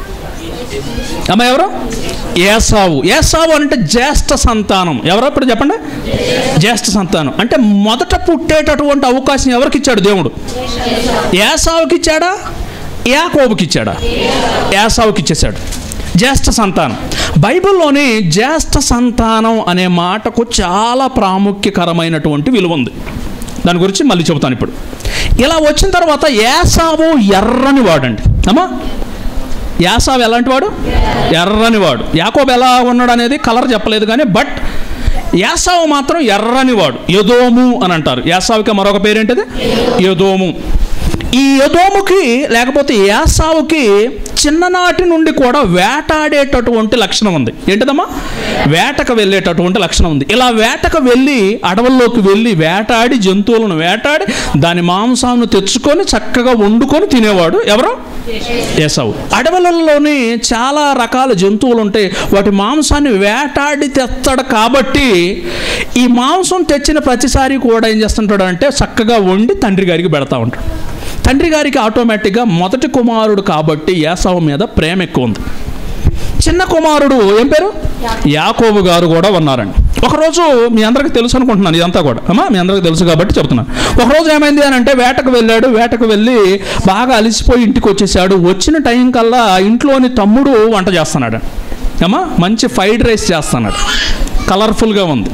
అమ్మ ఎవరు ఏసావు ఏసావు అంటే జ్యేష్ఠ సంతానం ఎవరో ఇప్పుడు చెప్పండి జ్యేష్ఠ సంతానం అంటే మొదట పుట్టేటటువంటి అవకాశం ఎవరికి ఇచ్చాడు దేవుడు ఏసావుకి ఇచ్చాడా యాకోబుకి ఇచ్చాడా యాసావుకి ఇచ్చేశాడు జ్యేష్ఠ సంతానం బైబిల్లోని జ్యేష్ఠ సంతానం అనే మాటకు చాలా ప్రాముఖ్యకరమైనటువంటి విలువ ఉంది దాని గురించి మళ్ళీ చెబుతాను ఇప్పుడు ఇలా వచ్చిన తర్వాత యాసావు ఎర్రని వాడండి అమ్మా యాసావు ఎలాంటి వాడు ఎర్రని వాడు యాకోబు ఎలా ఉన్నాడు అనేది కలర్ చెప్పలేదు కానీ బట్ యాసావు మాత్రం ఎర్రని వాడు యదోము అని అంటారు యాసావుకి మరొక పేరేంటిది యదోము ఈ యదోముకి లేకపోతే యాసావుకి చిన్ననాటి నుండి కూడా వేటాడేటటువంటి లక్షణం ఉంది ఏంటిదమ్మా వేటకు వెళ్ళేటటువంటి లక్షణం ఉంది ఇలా వేటకు వెళ్ళి అడవుల్లోకి వెళ్ళి వేటాడి జంతువులను వేటాడి దాని మాంసాన్ని తెచ్చుకొని చక్కగా వండుకొని తినేవాడు ఎవరు ఏసావు అడవులలోని చాలా రకాల జంతువులు ఉంటాయి వాటి మాంసాన్ని వేటాడి తెస్తాడు కాబట్టి ఈ మాంసం తెచ్చిన ప్రతిసారి కూడా ఏం చేస్తుంటాడు అంటే చక్కగా వండి తండ్రి గారికి పెడతా ఉంటాడు తండ్రి గారికి ఆటోమేటిక్గా మొదటి కుమారుడు కాబట్టి యాసావు మీద ప్రేమ ఎక్కువ ఉంది చిన్న కుమారుడు ఏం పేరు యాకోబు గారు కూడా ఉన్నారండి ఒకరోజు మీ అందరికీ తెలుసు అనుకుంటున్నాను ఇదంతా కూడా అమ్మా మీ అందరికీ తెలుసు కాబట్టి చెప్తున్నాను ఒకరోజు ఏమైంది అని అంటే వేటకు వెళ్ళాడు వేటకు వెళ్ళి బాగా అలసిపోయి ఇంటికి వచ్చేసాడు వచ్చిన టైం కల్లా ఇంట్లోని తమ్ముడు వంట చేస్తున్నాడు అమ్మా మంచి ఫ్రైడ్ రైస్ చేస్తున్నాడు కలర్ఫుల్గా ఉంది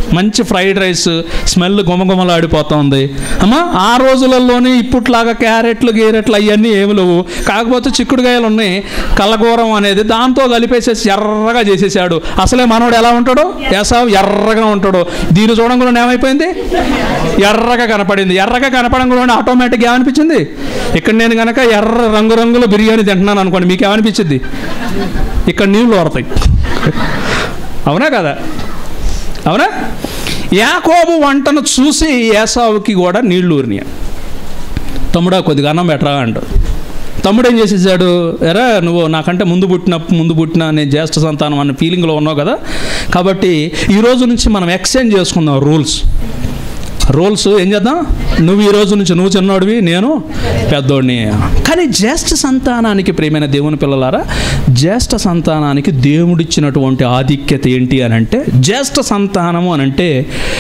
మంచి ఫ్రైడ్ రైస్ స్మెల్ గుమగుమలాడిపోతుంది అమ్మా ఆ రోజులలోనే ఇప్పట్లాగా క్యారెట్లు గీరెట్లు అవన్నీ ఏమి లేవు కాకపోతే చిక్కుడుకాయలు ఉన్నాయి కళ్ళగూరం అనేది దాంతో కలిపేసేసి ఎర్రగా చేసేసాడు అసలే మనోడు ఎలా ఉంటాడో ఏసావు ఎర్రగా ఉంటాడు దీని చూడంగానే ఏమైపోయింది ఎర్రగా కనపడింది ఎర్రగా కనపడంలోనే ఆటోమేటిక్గా ఏమనిపించింది ఇక్కడ నేను కనుక ఎర్ర రంగురంగుల బిర్యానీ తింటున్నాను అనుకోండి మీకు ఏమనిపించింది ఇక్కడ నీళ్ళు ఓడతాయి అవునా కదా అవునా యాకోబు వంటను చూసి ఏసావుకి కూడా నీళ్లు ఊరినాయి తమ్ముడా కొద్దిగా అన్నం పెట్టరా అంటాడు తమ్ముడు ఏం చేసేసాడు ఎరా నువ్వు నాకంటే ముందు పుట్టిన ముందు పుట్టిన నేను జ్యేష్ఠ సంతానం అన్న ఫీలింగ్లో ఉన్నావు కదా కాబట్టి ఈ రోజు నుంచి మనం ఎక్స్చేంజ్ చేసుకుందాం రూల్స్ రూల్స్ ఏం చేద్దాం నువ్వు ఈ రోజు నుంచి నువ్వు చిన్నోడివి నేను పెద్దోడిని కానీ జ్యేష్ఠ సంతానానికి ప్రియమైన దేవుని పిల్లలారా జ్యేష్ఠ సంతానానికి దేవుడిచ్చినటువంటి ఆధిక్యత ఏంటి అని అంటే జ్యేష్ఠ సంతానము అని అంటే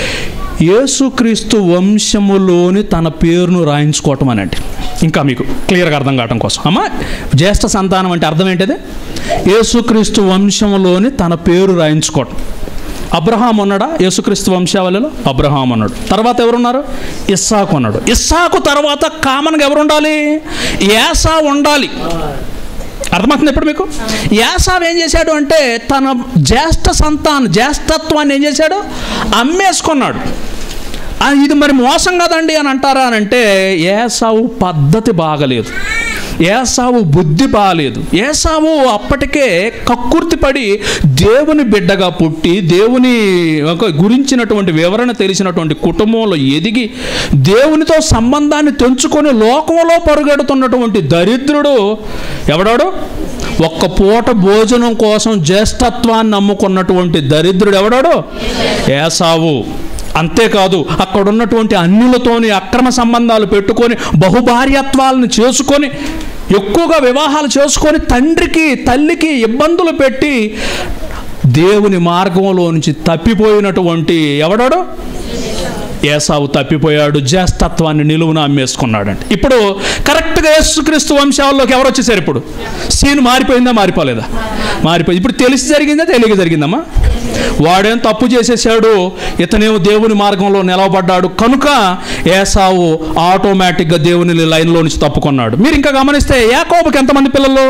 యేసుక్రీస్తు వంశములోని తన పేరును రాయించుకోవటం అనండి ఇంకా మీకు క్లియర్గా అర్థం కావటం కోసం అమ్మా జ్యేష్ఠ సంతానం అంటే అర్థం ఏంటిది యేసుక్రీస్తు వంశములోని తన పేరు రాయించుకోవటం అబ్రహాం ఉన్నాడా యేసుక్రీస్తు వంశావళిలో అబ్రహాం ఉన్నాడు తర్వాత ఎవరున్నారు ఇస్సాకు ఉన్నాడు ఇస్సాకు తర్వాత కామన్గా ఎవరు ఉండాలి ఏసా ఉండాలి అర్థమవుతుంది ఇప్పుడు మీకు యాసావ్ ఏం చేశాడు అంటే తన జ్యేష్ఠ సంతానం జ్యేష్ఠత్వాన్ని ఏం చేశాడు అమ్మేసుకున్నాడు ఆ, ఇది మరి మోసం కదండి అని అంటారా అని అంటే ఏసావు పద్ధతి బాగలేదు ఏసావు బుద్ధి బాగలేదు ఏసావు అప్పటికే కక్కుర్తిపడి దేవుని బిడ్డగా పుట్టి దేవుని ఒక గురించినటువంటి వివరణ తెలిసినటువంటి కుటుంబంలో ఎదిగి దేవునితో సంబంధాన్ని తెంచుకొని లోకంలో పరుగెడుతున్నటువంటి దరిద్రుడు ఎవడాడు ఒక్క పూట భోజనం కోసం జ్యేష్ఠత్వాన్ని నమ్ముకున్నటువంటి దరిద్రుడు ఎవడాడు ఏసావు అంతేకాదు అక్కడ ఉన్నటువంటి అన్యులతోని అక్రమ సంబంధాలు పెట్టుకొని బహుభార్యత్వాలను చేసుకొని ఎక్కువగా వివాహాలు చేసుకొని తండ్రికి తల్లికి ఇబ్బందులు పెట్టి దేవుని మార్గంలో నుంచి తప్పిపోయినటువంటి ఎవడాడు ఏసావు తప్పిపోయాడు జ్యేష్ఠత్వాన్ని నిలువున అమ్మేసుకున్నాడండి ఇప్పుడు కరెక్ట్గా యేసుక్రీస్తు వంశాల్లోకి ఎవరు వచ్చేసారు ఇప్పుడు సీన్ మారిపోయిందా మారిపోలేదా మారిపోయింది ఇప్పుడు తెలిసి జరిగిందా తెలియక జరిగిందమ్మా వాడేం తప్పు చేసేసాడు ఇతనేమో దేవుని మార్గంలో నిలవబడ్డాడు కనుక ఏసావు ఆటోమేటిక్గా దేవుని లైన్లో నుంచి తప్పుకున్నాడు మీరు ఇంకా గమనిస్తే యాకోబుకి ఎంతమంది పిల్లలు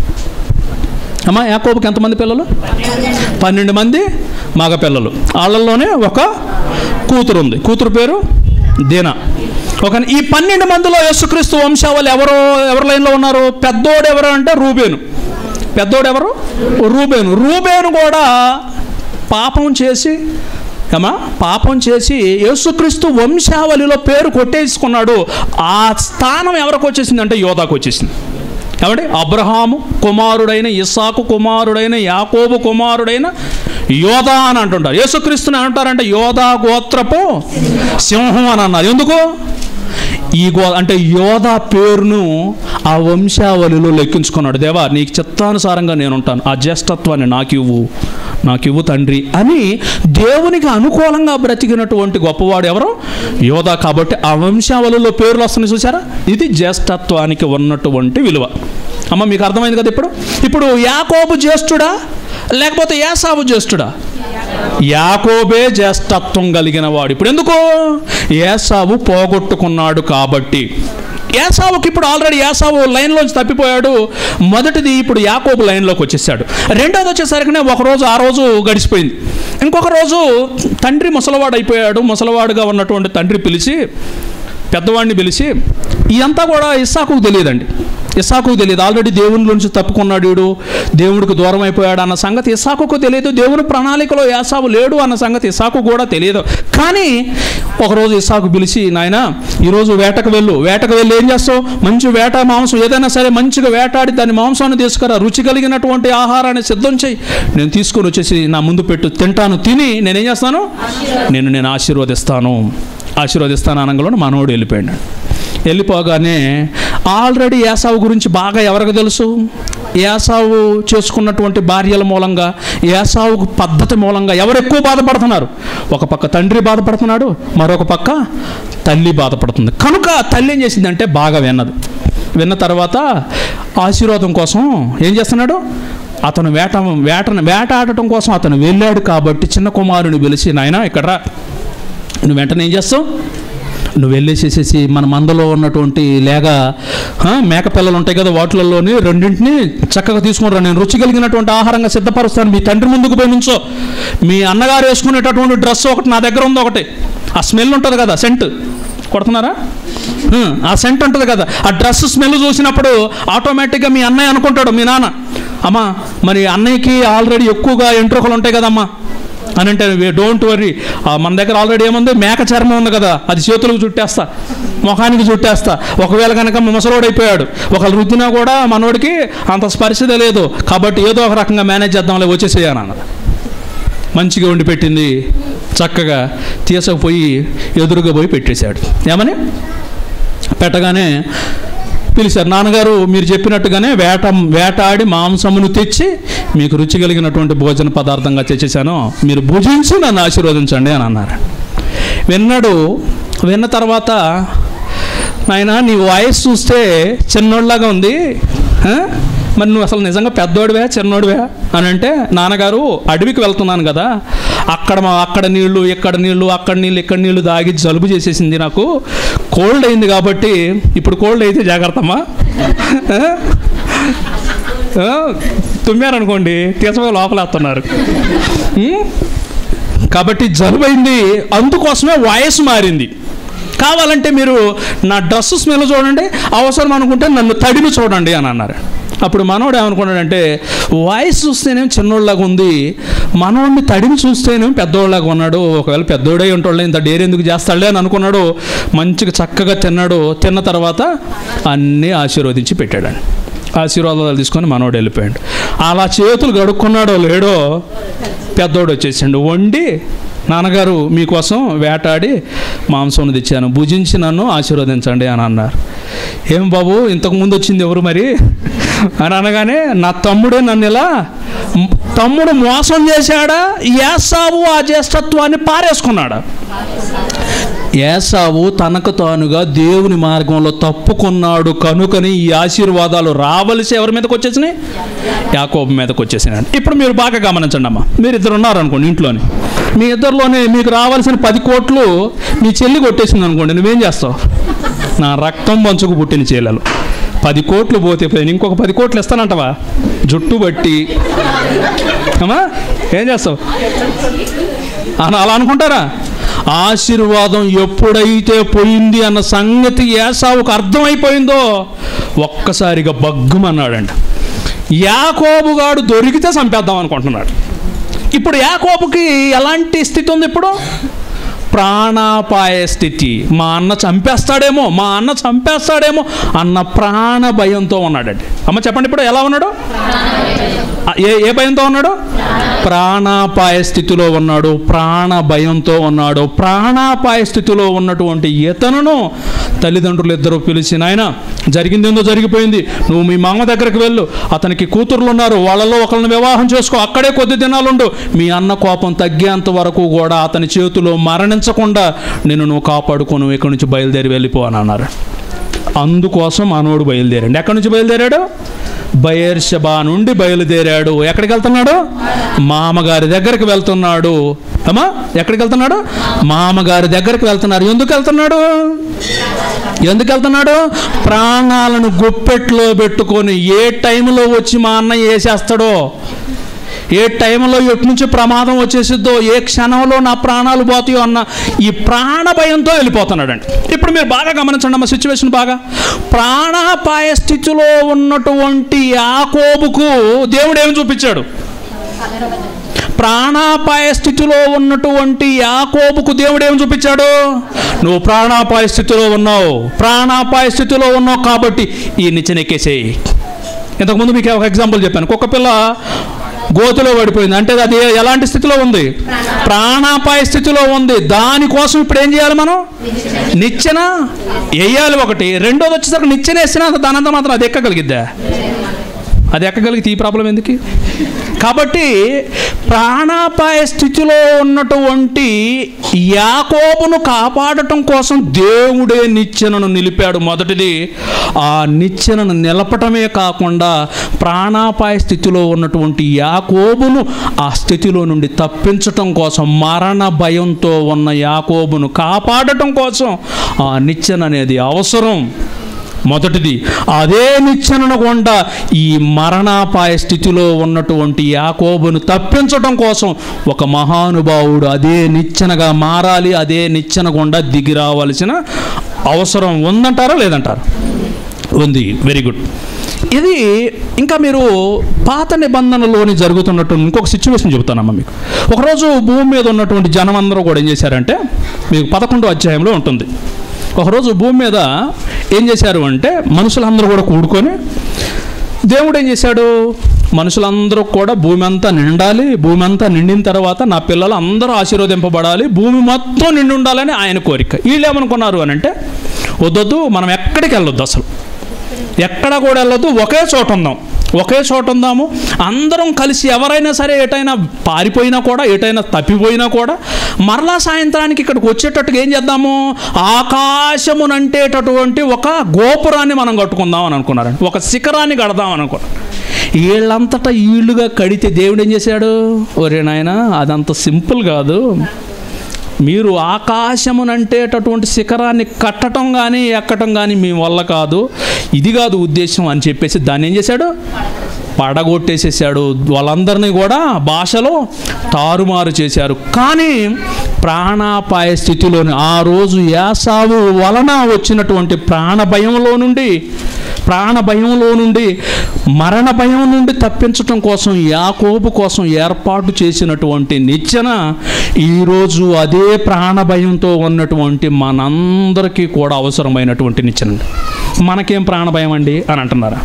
అమ్మా యాకోబుకి ఎంతమంది పిల్లలు పన్నెండు మంది మగ పిల్లలు వాళ్ళల్లోనే ఒక కూతురు ఉంది కూతురు పేరు దీన ఒక ఈ పన్నెండు మందిలో యేసుక్రీస్తు వంశావళి ఎవరు ఎవరి లైన్లో ఉన్నారు పెద్దోడు ఎవరు అంటే రూబేను పెద్దోడు ఎవరు రూబేను రూబేను కూడా పాపం చేసి ఏమా పాపం చేసి యేసుక్రీస్తు వంశావళిలో పేరు కొట్టేసుకున్నాడు ఆ స్థానం ఎవరికి వచ్చేసింది అంటే యోధాకు వచ్చేసింది కాబట్టి అబ్రహాము కుమారుడైన ఇస్సాకు కుమారుడైన యాకోబు కుమారుడైన యోధా అని అంటుంటారు యేసుక్రీస్తుని అంటారంటే యోధా గోత్రపు సింహం అని అన్నారు ఎందుకు ఈ గో అంటే యోధా పేరును ఆ వంశావళిలో లెక్కించుకున్నాడు దేవా నీకు చిత్తానుసారంగా నేను ఉంటాను ఆ జ్యేష్ఠత్వాన్ని నాకు ఇవ్వు నాకు ఇవ్వు తండ్రి అని దేవునికి అనుకూలంగా బ్రతికినటువంటి గొప్పవాడు ఎవరు యోధా కాబట్టి ఆ వంశావళిలో పేర్లు వస్తున్నాయి చూసారా ఇది జ్యేష్ఠత్వానికి ఉన్నటువంటి విలువ అమ్మ మీకు అర్థమైంది కదా ఇప్పుడు ఇప్పుడు యాకోబు జ్యేష్ఠుడా లేకపోతే యాసాబు జ్యేష్ఠుడా యాకోబే జ్యేష్ఠత్వం కలిగిన వాడు ఇప్పుడు ఎందుకు ఏసావు పోగొట్టుకున్నాడు కాబట్టి ఏసావుకి ఇప్పుడు ఆల్రెడీ ఏసావు లైన్లోంచి తప్పిపోయాడు మొదటిది ఇప్పుడు యాకోబు లైన్లోకి వచ్చేసాడు రెండోది వచ్చేసరికినే ఒక రోజు ఆ రోజు గడిచిపోయింది ఇంకొక రోజు తండ్రి ముసలివాడు అయిపోయాడు ముసలివాడుగా ఉన్నటువంటి తండ్రి పిలిచి పెద్దవాడిని పిలిచి ఇదంతా కూడా ఇస్సాకు తెలియదండి ఇస్సాకు తెలియదు ఆల్రెడీ దేవుని నుంచి తప్పుకున్నాడు వీడు దేవుడికి దూరం అయిపోయాడు అన్న సంగతి ఇస్సాకుకు తెలియదు దేవుని ప్రణాళికలో యాసావు లేడు అన్న సంగతి ఇస్సాకు కూడా తెలియదు కానీ ఒకరోజు ఇస్సాకు పిలిచి నాయన ఈరోజు వేటకు వెళ్ళు వేటకు వెళ్ళి ఏం చేస్తావు మంచి వేట మాంసం ఏదైనా సరే మంచిగా వేటాడి దాని మాంసాన్ని తీసుకురా రుచి కలిగినటువంటి ఆహారాన్ని సిద్ధం చేయి నేను తీసుకొని వచ్చేసి నా ముందు పెట్టు తింటాను తిని నేనేం చేస్తాను నేను నేను ఆశీర్వదిస్తాను ఆశీర్వదిస్తాను అనగానే మనోడు వెళ్ళిపోయాడు వెళ్ళిపోగానే ఆల్రెడీ యాసావు గురించి బాగా ఎవరికి తెలుసు యాసావు చేసుకున్నటువంటి భార్యల మూలంగా యాసావు పద్ధతి మూలంగా ఎవరు ఎక్కువ బాధపడుతున్నారు ఒక పక్క తండ్రి బాధపడుతున్నాడు మరొక పక్క తల్లి బాధపడుతుంది కనుక తల్లి ఏం చేసిందంటే బాగా విన్నది విన్న తర్వాత ఆశీర్వాదం కోసం ఏం చేస్తున్నాడు అతను వేట వేటను వేటాడటం కోసం అతను వెళ్ళాడు కాబట్టి చిన్న కుమారుని పిలిచి నాయన ఇక్కడ రా నువ్వు వెంటనే ఏం చేస్తావు నువ్వు వెళ్ళేసేసేసి మన మందలో ఉన్నటువంటి లేక ఆ, మేక పిల్లలు ఉంటాయి కదా వాటిలలోని రెండింటిని చక్కగా తీసుకుని రా నేను రుచి కలిగినటువంటి ఆహారంగా సిద్ధపరుస్తాను మీ తండ్రి ముందుకు పోయి నుంచో మీ అన్నగారు వేసుకునేటటువంటి డ్రెస్ ఒకటి నా దగ్గర ఉంది ఒకటి ఆ స్మెల్ ఉంటుంది కదా సెంట్ కొడుతున్నారా హ్మ్, ఆ సెంట్ ఉంటుంది కదా ఆ డ్రెస్ స్మెల్ చూసినప్పుడు ఆటోమేటిక్గా మీ అన్నయ్య అనుకుంటాడు మీ నాన్న అమ్మా మరి అన్నయ్యకి ఆల్రెడీ ఎక్కువగా ఎంట్రుకలు ఉంటాయి కదమ్మా అని అంటే డోంట్ వరీ మన దగ్గర ఆల్రెడీ ఏముంది మేక చర్మం ఉంది కదా అది చేతులకు చుట్టేస్తా ముఖానికి చుట్టేస్తా ఒకవేళ కనుక ముసలోడు అయిపోయాడు ఒకళ్ళు రుద్దినా కూడా మనోడికి అంత స్పర్శత లేదు కాబట్టి ఏదో ఒక రకంగా మేనేజ్ చేద్దాంలే వచ్చేసేయాను అన్నది మంచిగా వండి పెట్టింది చక్కగా తీసుకుపోయి ఎదురుగా పోయి పెట్టేశాడు ఏమని పెట్టగానే పిలిచారు నాన్నగారు మీరు చెప్పినట్టుగానే వేట వేటాడి మాంసమును తెచ్చి మీకు రుచి కలిగినటువంటి భోజన పదార్థంగా తెచ్చేసాను మీరు భుజించి నన్ను ఆశీర్వదించండి అని అన్నారు విన్నాడు విన్న తర్వాత నాయన నీ వాయిస్ చూస్తే చిన్నోళ్ళలాగా ఉంది ఆ? మరి నువ్వు అసలు నిజంగా పెద్దోడివే చిన్నోడివే అని అంటే నాన్నగారు అడవికి వెళ్తున్నాను కదా అక్కడ మా అక్కడ నీళ్లు ఇక్కడ నీళ్లు అక్కడ నీళ్ళు ఇక్కడ నీళ్లు దాగి జలుబు చేసేసింది నాకు కోల్డ్ అయింది కాబట్టి ఇప్పుడు కోల్డ్ అయితే జాగ్రత్త అమ్మా ఆ? ఆ? తుమ్మారనుకోండి తీసుకుపోయి లోపలేస్తున్నారు ఉం? కాబట్టి జలుబైంది అందుకోసమే వాయిస్ మారింది కావాలంటే మీరు నా డ్రెస్ స్మెల్ చూడండి అవసరం అనుకుంటే నన్ను తడిమి చూడండి అని అన్నారు అప్పుడు మనోడు ఏమనుకున్నాడంటే వాయిస్ చూస్తేనేం చిన్నోళ్ళలాగా ఉంది మనోడిని తడిమి చూస్తేనేం పెద్దోళ్ళలాగా ఉన్నాడు ఒకవేళ పెద్దోడే ఉంటాడు ఇంత డేర్ ఎందుకు చేస్తాడులే అని అనుకున్నాడు మంచిగా చక్కగా తిన్నాడు తిన్న తర్వాత అన్నీ ఆశీర్వదించి పెట్టాడండి ఆశీర్వాదాలు తీసుకొని మనోడు వెళ్ళిపోయాడు అలా చేతులు గడుక్కున్నాడో లేడో పెద్దోడు వచ్చేసిండు వండి నాన్నగారు మీకోసం వేటాడి మాంసం తెచ్చాను భుజించి నన్ను ఆశీర్వదించండి అని అన్నారు ఏం బాబు ఇంతకు ముందు వచ్చింది ఎవరు మరి అని అనగానే నా తమ్ముడే నన్ను ఇలా మ్- తమ్ముడు మోసం చేశాడా ఏసావు ఆ జ్యేష్ఠత్వాన్ని పారేసుకున్నాడా ఏసావు తనకు తానుగా దేవుని మార్గంలో తప్పుకున్నాడు కనుకని ఈ ఆశీర్వాదాలు రావలసి ఎవరి మీదకి వచ్చేసినాయి యాకోబు మీదకి వచ్చేసినాయి ఇప్పుడు మీరు బాగా గమనించండి అమ్మా మీరు ఇద్దరు ఉన్నారు అనుకోండి ఇంట్లోని మీ ఇద్దరిలోనే మీకు రావాల్సిన పది కోట్లు మీ చెల్లి కొట్టేసింది అనుకోండి నువ్వేం చేస్తావు నా రక్తం పంచుకు పుట్టిన చెల్లెలు పది కోట్లు పోతే పోయి ఇంకొక పది కోట్లు ఇస్తానంటవా జుట్టు బట్టి అమ్మా ఏం చేస్తావు అని అలా అనుకుంటారా ఆశీర్వాదం ఎప్పుడైతే పోయింది అన్న సంగతి ఏసావుకు అర్థమైపోయిందో ఒక్కసారిగా బగ్గుమన్నాడండి యాకోబుగాడు దొరికితే చంపేద్దాం అనుకుంటున్నాడు ఇప్పుడు యాకోబుకి ఎలాంటి స్థితి ఉంది ఇప్పుడు ప్రాణాపాయ స్థితి మా అన్న చంపేస్తాడేమో మా అన్న చంపేస్తాడేమో అన్న ప్రాణ భయంతో ఉన్నాడండి అమ్మ చెప్పండి ఇప్పుడు ఎలా ఉన్నాడు ఆ, ఏ ఏ భయంతో ఉన్నాడు ప్రాణాపాయ స్థితిలో ఉన్నాడు ప్రాణ భయంతో ఉన్నాడు ప్రాణాపాయ స్థితిలో ఉన్నటువంటి ఇతనును తల్లిదండ్రులు ఇద్దరు పిలిచి నాయన జరిగింది ఏందో జరిగిపోయింది నువ్వు మీ మామ దగ్గరికి వెళ్ళు అతనికి కూతుర్లు ఉన్నారు వాళ్ళలో ఒకరిని వివాహం చేసుకో అక్కడే కొద్ది దినాలుండు మీ అన్న కోపం తగ్గేంత వరకు కూడా అతని చేతిలో మరణించకుండా నిన్ను నువ్వు కాపాడుకోను ఇక్కడి నుంచి బయలుదేరి వెళ్ళిపో అని అన్నారు అందుకోసం మనోడు బయలుదేరాడు ఎక్కడి నుంచి బయలుదేరాడు బయర్షబా నుండి బయలుదేరాడు ఎక్కడికి వెళ్తున్నాడు మామగారి దగ్గరికి వెళ్తున్నాడు అమ్మా ఎక్కడికి వెళ్తున్నాడు మామగారి దగ్గరికి వెళ్తున్నారు ఎందుకు వెళ్తున్నాడు ఎందుకు వెళ్తున్నాడు ప్రాణాలను గుప్పెట్లో పెట్టుకొని ఏ టైంలో వచ్చి మా అన్న వేసేస్తాడో ఏ టైంలో ఎటు నుంచి ప్రమాదం వచ్చేసిద్దో ఏ క్షణంలో నా ప్రాణాలు పోతాయో అన్న ఈ ప్రాణ భయంతో వెళ్ళిపోతున్నాడండి ఇప్పుడు మీరు బాగా గమనించండి అమ్మ సిచ్యువేషన్ బాగా ప్రాణాపాయ స్థితిలో ఉన్నటువంటి యాకోబుకు దేవుడు ఏమి చూపించాడు ప్రాణాపాయ స్థితిలో ఉన్నటువంటి యాకోబుకు దేవుడు ఏమి చూపించాడు నువ్వు ప్రాణాపాయ స్థితిలో ఉన్నావు ప్రాణాపాయ స్థితిలో ఉన్నావు కాబట్టి ఈ నిచ్చెనెక్కేసేయి ఇంతకుముందు మీకు ఒక ఎగ్జాంపుల్ చెప్పాను కుక్క పిల్ల గోతులో పడిపోయింది అంటే అది ఎలాంటి స్థితిలో ఉంది ప్రాణాపాయ స్థితిలో ఉంది దానికోసం ఇప్పుడు ఏం చేయాలి మనం నిచ్చెన వేయాలి ఒకటి రెండోది వచ్చేసరికి నిచ్చెన వేసినా దానంతా మాత్రం అది ఎక్కగలిగిద్దా అది ఎక్కగలిగితే ఈ ప్రాబ్లం ఎందుకు కాబట్టి ప్రాణాపాయ స్థితిలో ఉన్నటువంటి యాకోబును కాపాడటం కోసం దేవుడే నిచ్చెనను నిలిపాడు మొదటిది ఆ నిచ్చెనను నిలపటమే కాకుండా ప్రాణాపాయ స్థితిలో ఉన్నటువంటి యాకోబును ఆ స్థితిలో నుండి తప్పించటం కోసం మరణ భయంతో ఉన్న యాకోబును కాపాడటం కోసం ఆ నిచ్చెన అనేది అవసరం మొదటిది అదే నిచ్చెనను గుండా ఈ మరణాపాయ స్థితిలో ఉన్నటువంటి యాకోబును తప్పించడం కోసం ఒక మహానుభావుడు అదే నిచ్చెనగా మారాలి అదే నిచ్చెన గుండా దిగి రావాల్సిన అవసరం ఉందంటారా లేదంటారా ఉంది వెరీ గుడ్ ఇది ఇంకా మీరు పాత నిబంధనలోని జరుగుతున్నట్టు ఇంకొక సిచ్యువేషన్ చెబుతానమ్మా మీకు ఒకరోజు భూమి మీద ఉన్నటువంటి జనం అందరూ కూడా ఏం చేశారంటే మీకు పదకొండో అధ్యాయంలో ఉంటుంది ఒకరోజు భూమి మీద ఏం చేశారు అంటే మనుషులందరూ కూడా కూడుకొని దేవుడు ఏం చేశాడు మనుషులందరూ కూడా భూమి అంతా నిండాలి భూమి అంతా నిండిన తర్వాత నా పిల్లలు అందరూ ఆశీర్వదింపబడాలి భూమి మొత్తం నిండి ఉండాలని ఆయన కోరిక వీళ్ళు ఏమనుకున్నారు అని అంటే వద్దొద్దు మనం ఎక్కడికి వెళ్ళొద్దు అసలు ఎక్కడ కూడా వెళ్ళొద్దు ఒకే చోట ఉందాం ఒకే చోట ఉందాము అందరం కలిసి ఎవరైనా సరే ఎటైనా పారిపోయినా కూడా ఎటైనా తప్పిపోయినా కూడా మరలా సాయంత్రానికి ఇక్కడికి వచ్చేటట్టుగా ఏం చేద్దాము ఆకాశమునంటేటటువంటి ఒక గోపురాన్ని మనం కట్టుకుందాం అని అనుకున్నారండి ఒక శిఖరాన్ని కడదాం అని అనుకున్నారు వీళ్ళంతటా ఈళ్ళుగా కడితే దేవుడు ఏం చేశాడు ఒరే నాయన అదంత సింపుల్ కాదు మీరు ఆకాశమునంటేటటువంటి శిఖరాన్ని కట్టడం కానీ ఎక్కటం కానీ మీ వల్ల కాదు ఇది కాదు ఉద్దేశం అని చెప్పేసి దాన్ని ఏం చేశాడు పడగొట్టేసేసాడు వాళ్ళందరినీ కూడా భాషలో తారుమారు చేశారు కానీ ప్రాణాపాయ స్థితిలోని ఆ రోజు యాసావు వలన వచ్చినటువంటి ప్రాణ భయంలో నుండి ప్రాణ భయంలో నుండి మరణ భయం నుండి తప్పించటం కోసం యాకోబు కోసం ఏర్పాటు చేసినటువంటి నిచ్చెన ఈరోజు అదే ప్రాణ భయంతో ఉన్నటువంటి మనందరికీ కూడా అవసరమైనటువంటి నిచ్చెన మనకేం ప్రాణ భయం అండి అని అంటున్నారా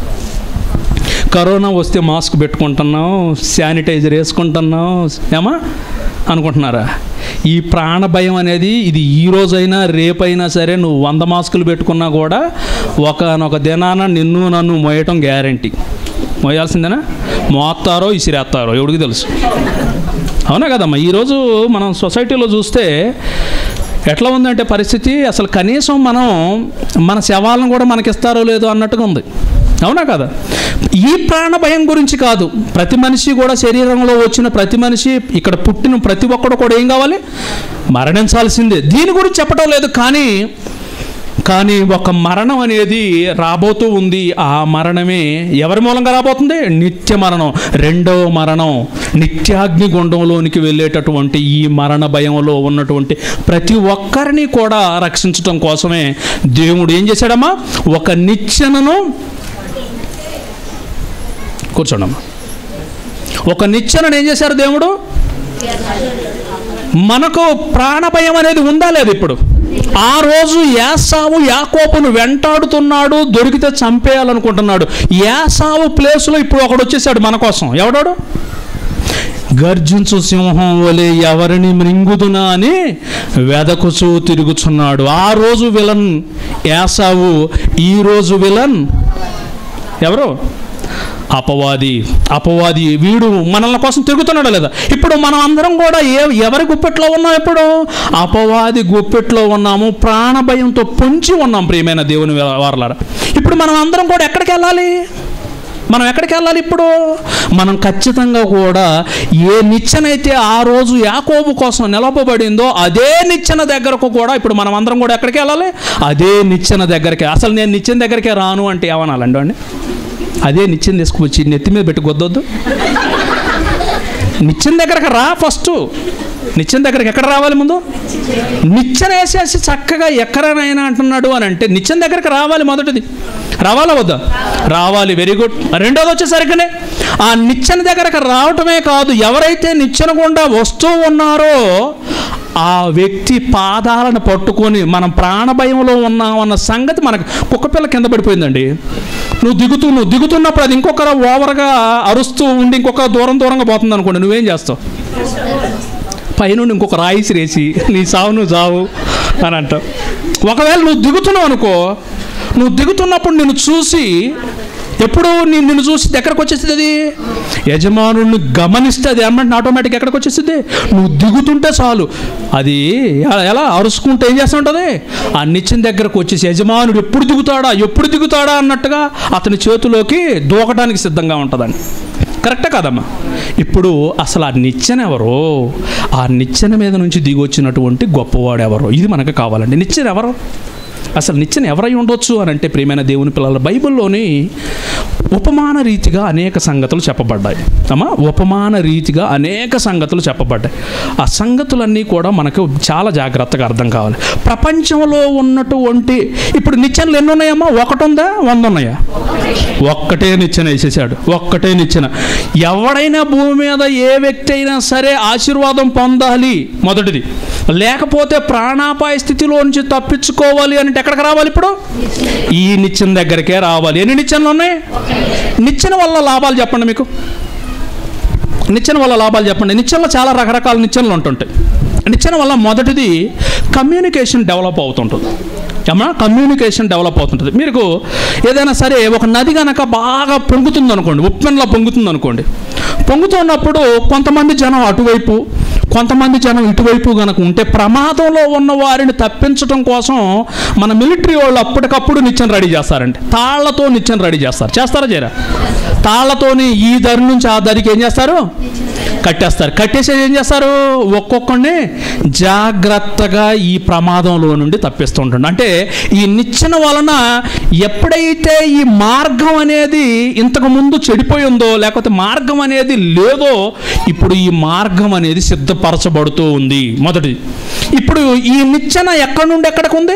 కరోనా వస్తే మాస్క్ పెట్టుకుంటున్నాం శానిటైజర్ వేసుకుంటున్నాం ఏమా అనుకుంటున్నారా ఈ ప్రాణ భయం అనేది ఇది ఈ రోజైనా రేపైనా సరే నువ్వు వంద మాస్కులు పెట్టుకున్నా కూడా ఒకనొక దినాన నిన్ను నన్ను మోయటం గ్యారంటీ మోయాల్సిందేనా మోస్తారో ఇసిరేస్తారో ఎవడికి తెలుసు అవునా కదమ్మా ఈరోజు మనం సొసైటీలో చూస్తే ఎట్లా ఉందంటే పరిస్థితి అసలు కనీసం మనం మన శవాలను కూడా మనకిస్తారో లేదో అన్నట్టుగా ఉంది అవునా కదా ఈ ప్రాణ భయం గురించి కాదు ప్రతి మనిషి కూడా శరీరంలో వచ్చిన ప్రతి మనిషి ఇక్కడ పుట్టిన ప్రతి ఒక్కడు కూడా ఏం కావాలి మరణించాల్సిందే దీని గురించి చెప్పడం లేదు కానీ కానీ ఒక మరణం అనేది రాబోతూ ఉంది ఆ మరణమే ఎవరి మూలంగా రాబోతుంది నిత్య మరణం రెండవ మరణం నిత్యాగ్ని గుండంలోనికి వెళ్ళేటటువంటి ఈ మరణ భయంలో ఉన్నటువంటి ప్రతి ఒక్కరిని కూడా రక్షించటం కోసమే దేవుడు ఏం చేశాడమ్మా ఒక నిచ్చెనను కూర్చోండమ్మా ఒక నిచ్చెనను ఏం చేశారు దేవుడు మనకు ప్రాణభయం అనేది ఉందా లేదు ఇప్పుడు ఆ రోజు యాసావు యాకోపును వెంటాడుతున్నాడు దొరికితే చంపేయాలనుకుంటున్నాడు యాసావు ప్లేస్లో ఇప్పుడు ఒకడు వచ్చేసాడు మన కోసం ఎవడాడు గర్జించు సింహం వలె ఎవరిని మృంగుదునా అని వెదకుచూ తిరుగుచున్నాడు ఆ రోజు విలన్ యాసావు ఈ రోజు విలన్ ఎవరు అపవాది అపవాది వీడు మనల్ని కోసం తిరుగుతున్నాడు లేదా ఇప్పుడు మనం అందరం కూడా ఏ ఎవరి గుప్పెట్లో ఉన్నాం ఇప్పుడు అపవాది గుప్పెట్లో ఉన్నాము ప్రాణ భయంతో పొంచి ఉన్నాం ప్రియమైన దేవుని వారలారా ఇప్పుడు మనం అందరం కూడా ఎక్కడికి వెళ్ళాలి మనం ఎక్కడికి వెళ్ళాలి ఇప్పుడు మనం ఖచ్చితంగా కూడా ఏ నిచ్చెనైతే ఆ రోజు యాకోబు కోసం నిలపబడిందో అదే నిచ్చెన దగ్గరకు కూడా ఇప్పుడు మనం అందరం కూడా ఎక్కడికి వెళ్ళాలి అదే నిచ్చెన దగ్గరికి అసలు నేను నిచ్చెన దగ్గరికే రాను అంటే ఏమనాలండి అండి అదే నిచ్చెన తీసుకువచ్చి నెత్తి మీద పెట్టి గొద్దొద్దు నిచ్చెన దగ్గరకు రా ఫస్ట్ నిచ్చెన దగ్గరికి ఎక్కడ రావాలి ముందు నిచ్చెన వేసేసి చక్కగా ఎక్కడనైనా అంటున్నాడు అని అంటే నిచ్చెన దగ్గరికి రావాలి మొదటిది రావాలా వద్దా రావాలి వెరీ గుడ్ రెండోది వచ్చేసరికనే ఆ నిచ్చెన దగ్గరకు రావటమే కాదు ఎవరైతే నిచ్చెన గుండా వస్తూ ఉన్నారో ఆ వ్యక్తి పాదాలను పట్టుకొని మనం ప్రాణభయంలో ఉన్నామన్న సంగతి మనకు కుక్కపిల్ల కింద పడిపోయిందండి నువ్వు దిగుతూ నువ్వు దిగుతున్నప్పుడు అది ఇంకొకరు ఓవర్గా అరుస్తూ ఉండి ఇంకొక దూరం దూరంగా పోతుంది అనుకోండి నువ్వేం చేస్తావు పైనుండి ఇంకొక రాయి రేసి నీ సావు నువ్వు చావు అని అంటావు ఒకవేళ నువ్వు దిగుతున్నావు అనుకో నువ్వు దిగుతున్నప్పుడు నేను చూసి ఎప్పుడు నీ- నిన్ను చూసి ఎక్కడికి వచ్చేస్తుంది అది యజమానుడిని గమనిస్తే అది ఏమంటే ఆటోమేటిక్ ఎక్కడికి వచ్చేస్తుంది నువ్వు దిగుతుంటే చాలు అది ఎ- ఎలా అరుచుకుంటే ఏం చేస్తూ ఉంటుంది ఆ నిచ్చెన దగ్గరకు వచ్చేసి యజమానుడు ఎప్పుడు దిగుతాడా ఎప్పుడు దిగుతాడా అన్నట్టుగా అతని చేతిలోకి దూకడానికి సిద్ధంగా ఉంటుందండి కరెక్టే కదమ్మా ఇప్పుడు అసలు ఆ నిచ్చెన ఎవరో ఆ నిచ్చెన మీద నుంచి దిగి వచ్చినటువంటి గొప్పవాడు ఎవరో ఇది మనకు కావాలండి నిచ్చెన ఎవరు అసలు నిచ్చెన ఎవరై ఉండొచ్చు అని అంటే ప్రియమైన దేవుని పిల్లల బైబిల్లోని ఉపమాన రీతిగా అనేక సంగతులు చెప్పబడ్డాయి అమ్మా ఉపమాన రీతిగా అనేక సంగతులు చెప్పబడ్డాయి ఆ సంగతులన్నీ కూడా మనకు చాలా జాగ్రత్తగా అర్థం కావాలి ప్రపంచంలో ఉన్నటువంటి ఇప్పుడు నిచ్చెనలు ఎన్ని ఉన్నాయమ్మా ఒకటి ఉందా వంద ఉన్నాయా ఒక్కటే నిచ్చెన వేసేసాడు ఒక్కటే నిచ్చెన ఎవడైనా భూమి మీద ఏ వ్యక్తి అయినా సరే ఆశీర్వాదం పొందాలి మొదటిది లేకపోతే ప్రాణాపాయ స్థితిలో నుంచి తప్పించుకోవాలి అంటే ఎక్కడికి రావాలి ఇప్పుడు ఈ నిచ్చెన దగ్గరికే రావాలి ఎన్ని నిచ్చెనలు ఉన్నాయి నిచ్చెన వల్ల లాభాలు చెప్పండి మీకు నిచ్చెన వల్ల లాభాలు చెప్పండి నిచ్చెనలో చాలా రకరకాల నిచ్చెనలు ఉంటుంటాయి నిచ్చెన వల్ల మొదటిది కమ్యూనికేషన్ డెవలప్ అవుతుంటుంది ఏమన్నా కమ్యూనికేషన్ డెవలప్ అవుతుంటుంది మీకు ఏదైనా సరే ఒక నది కనుక బాగా పొంగుతుంది అనుకోండి ఉప్పెన్లా పొంగుతుంది అనుకోండి పొంగుతున్నప్పుడు కొంతమంది జనం అటువైపు కొంతమంది జనం ఇటువైపు కనుక ఉంటే ప్రమాదంలో ఉన్న వారిని తప్పించడం కోసం మన మిలిటరీ వాళ్ళు అప్పటికప్పుడు నిచ్చెన రెడీ చేస్తారండి తాళ్లతో నిచ్చెన రెడీ చేస్తారు చేస్తారా చేయరా తాళ్లతోని ఈ దరి నుంచి ఆ దరికి ఏం చేస్తారు కట్టేస్తారు కట్టేసి ఏం చేస్తారు ఒక్కొక్కడిని జాగ్రత్తగా ఈ ప్రమాదంలో నుండి తప్పిస్తుంటాడు అంటే ఈ నిచ్చెన వలన ఎప్పుడైతే ఈ మార్గం అనేది ఇంతకు ముందు చెడిపోయిందో లేకపోతే మార్గం అనేది లేదో ఇప్పుడు ఈ మార్గం అనేది సిద్ధపరచబడుతూ ఉంది మొదటి ఇప్పుడు ఈ నిచ్చెన ఎక్కడి నుండి ఎక్కడికి ఉంది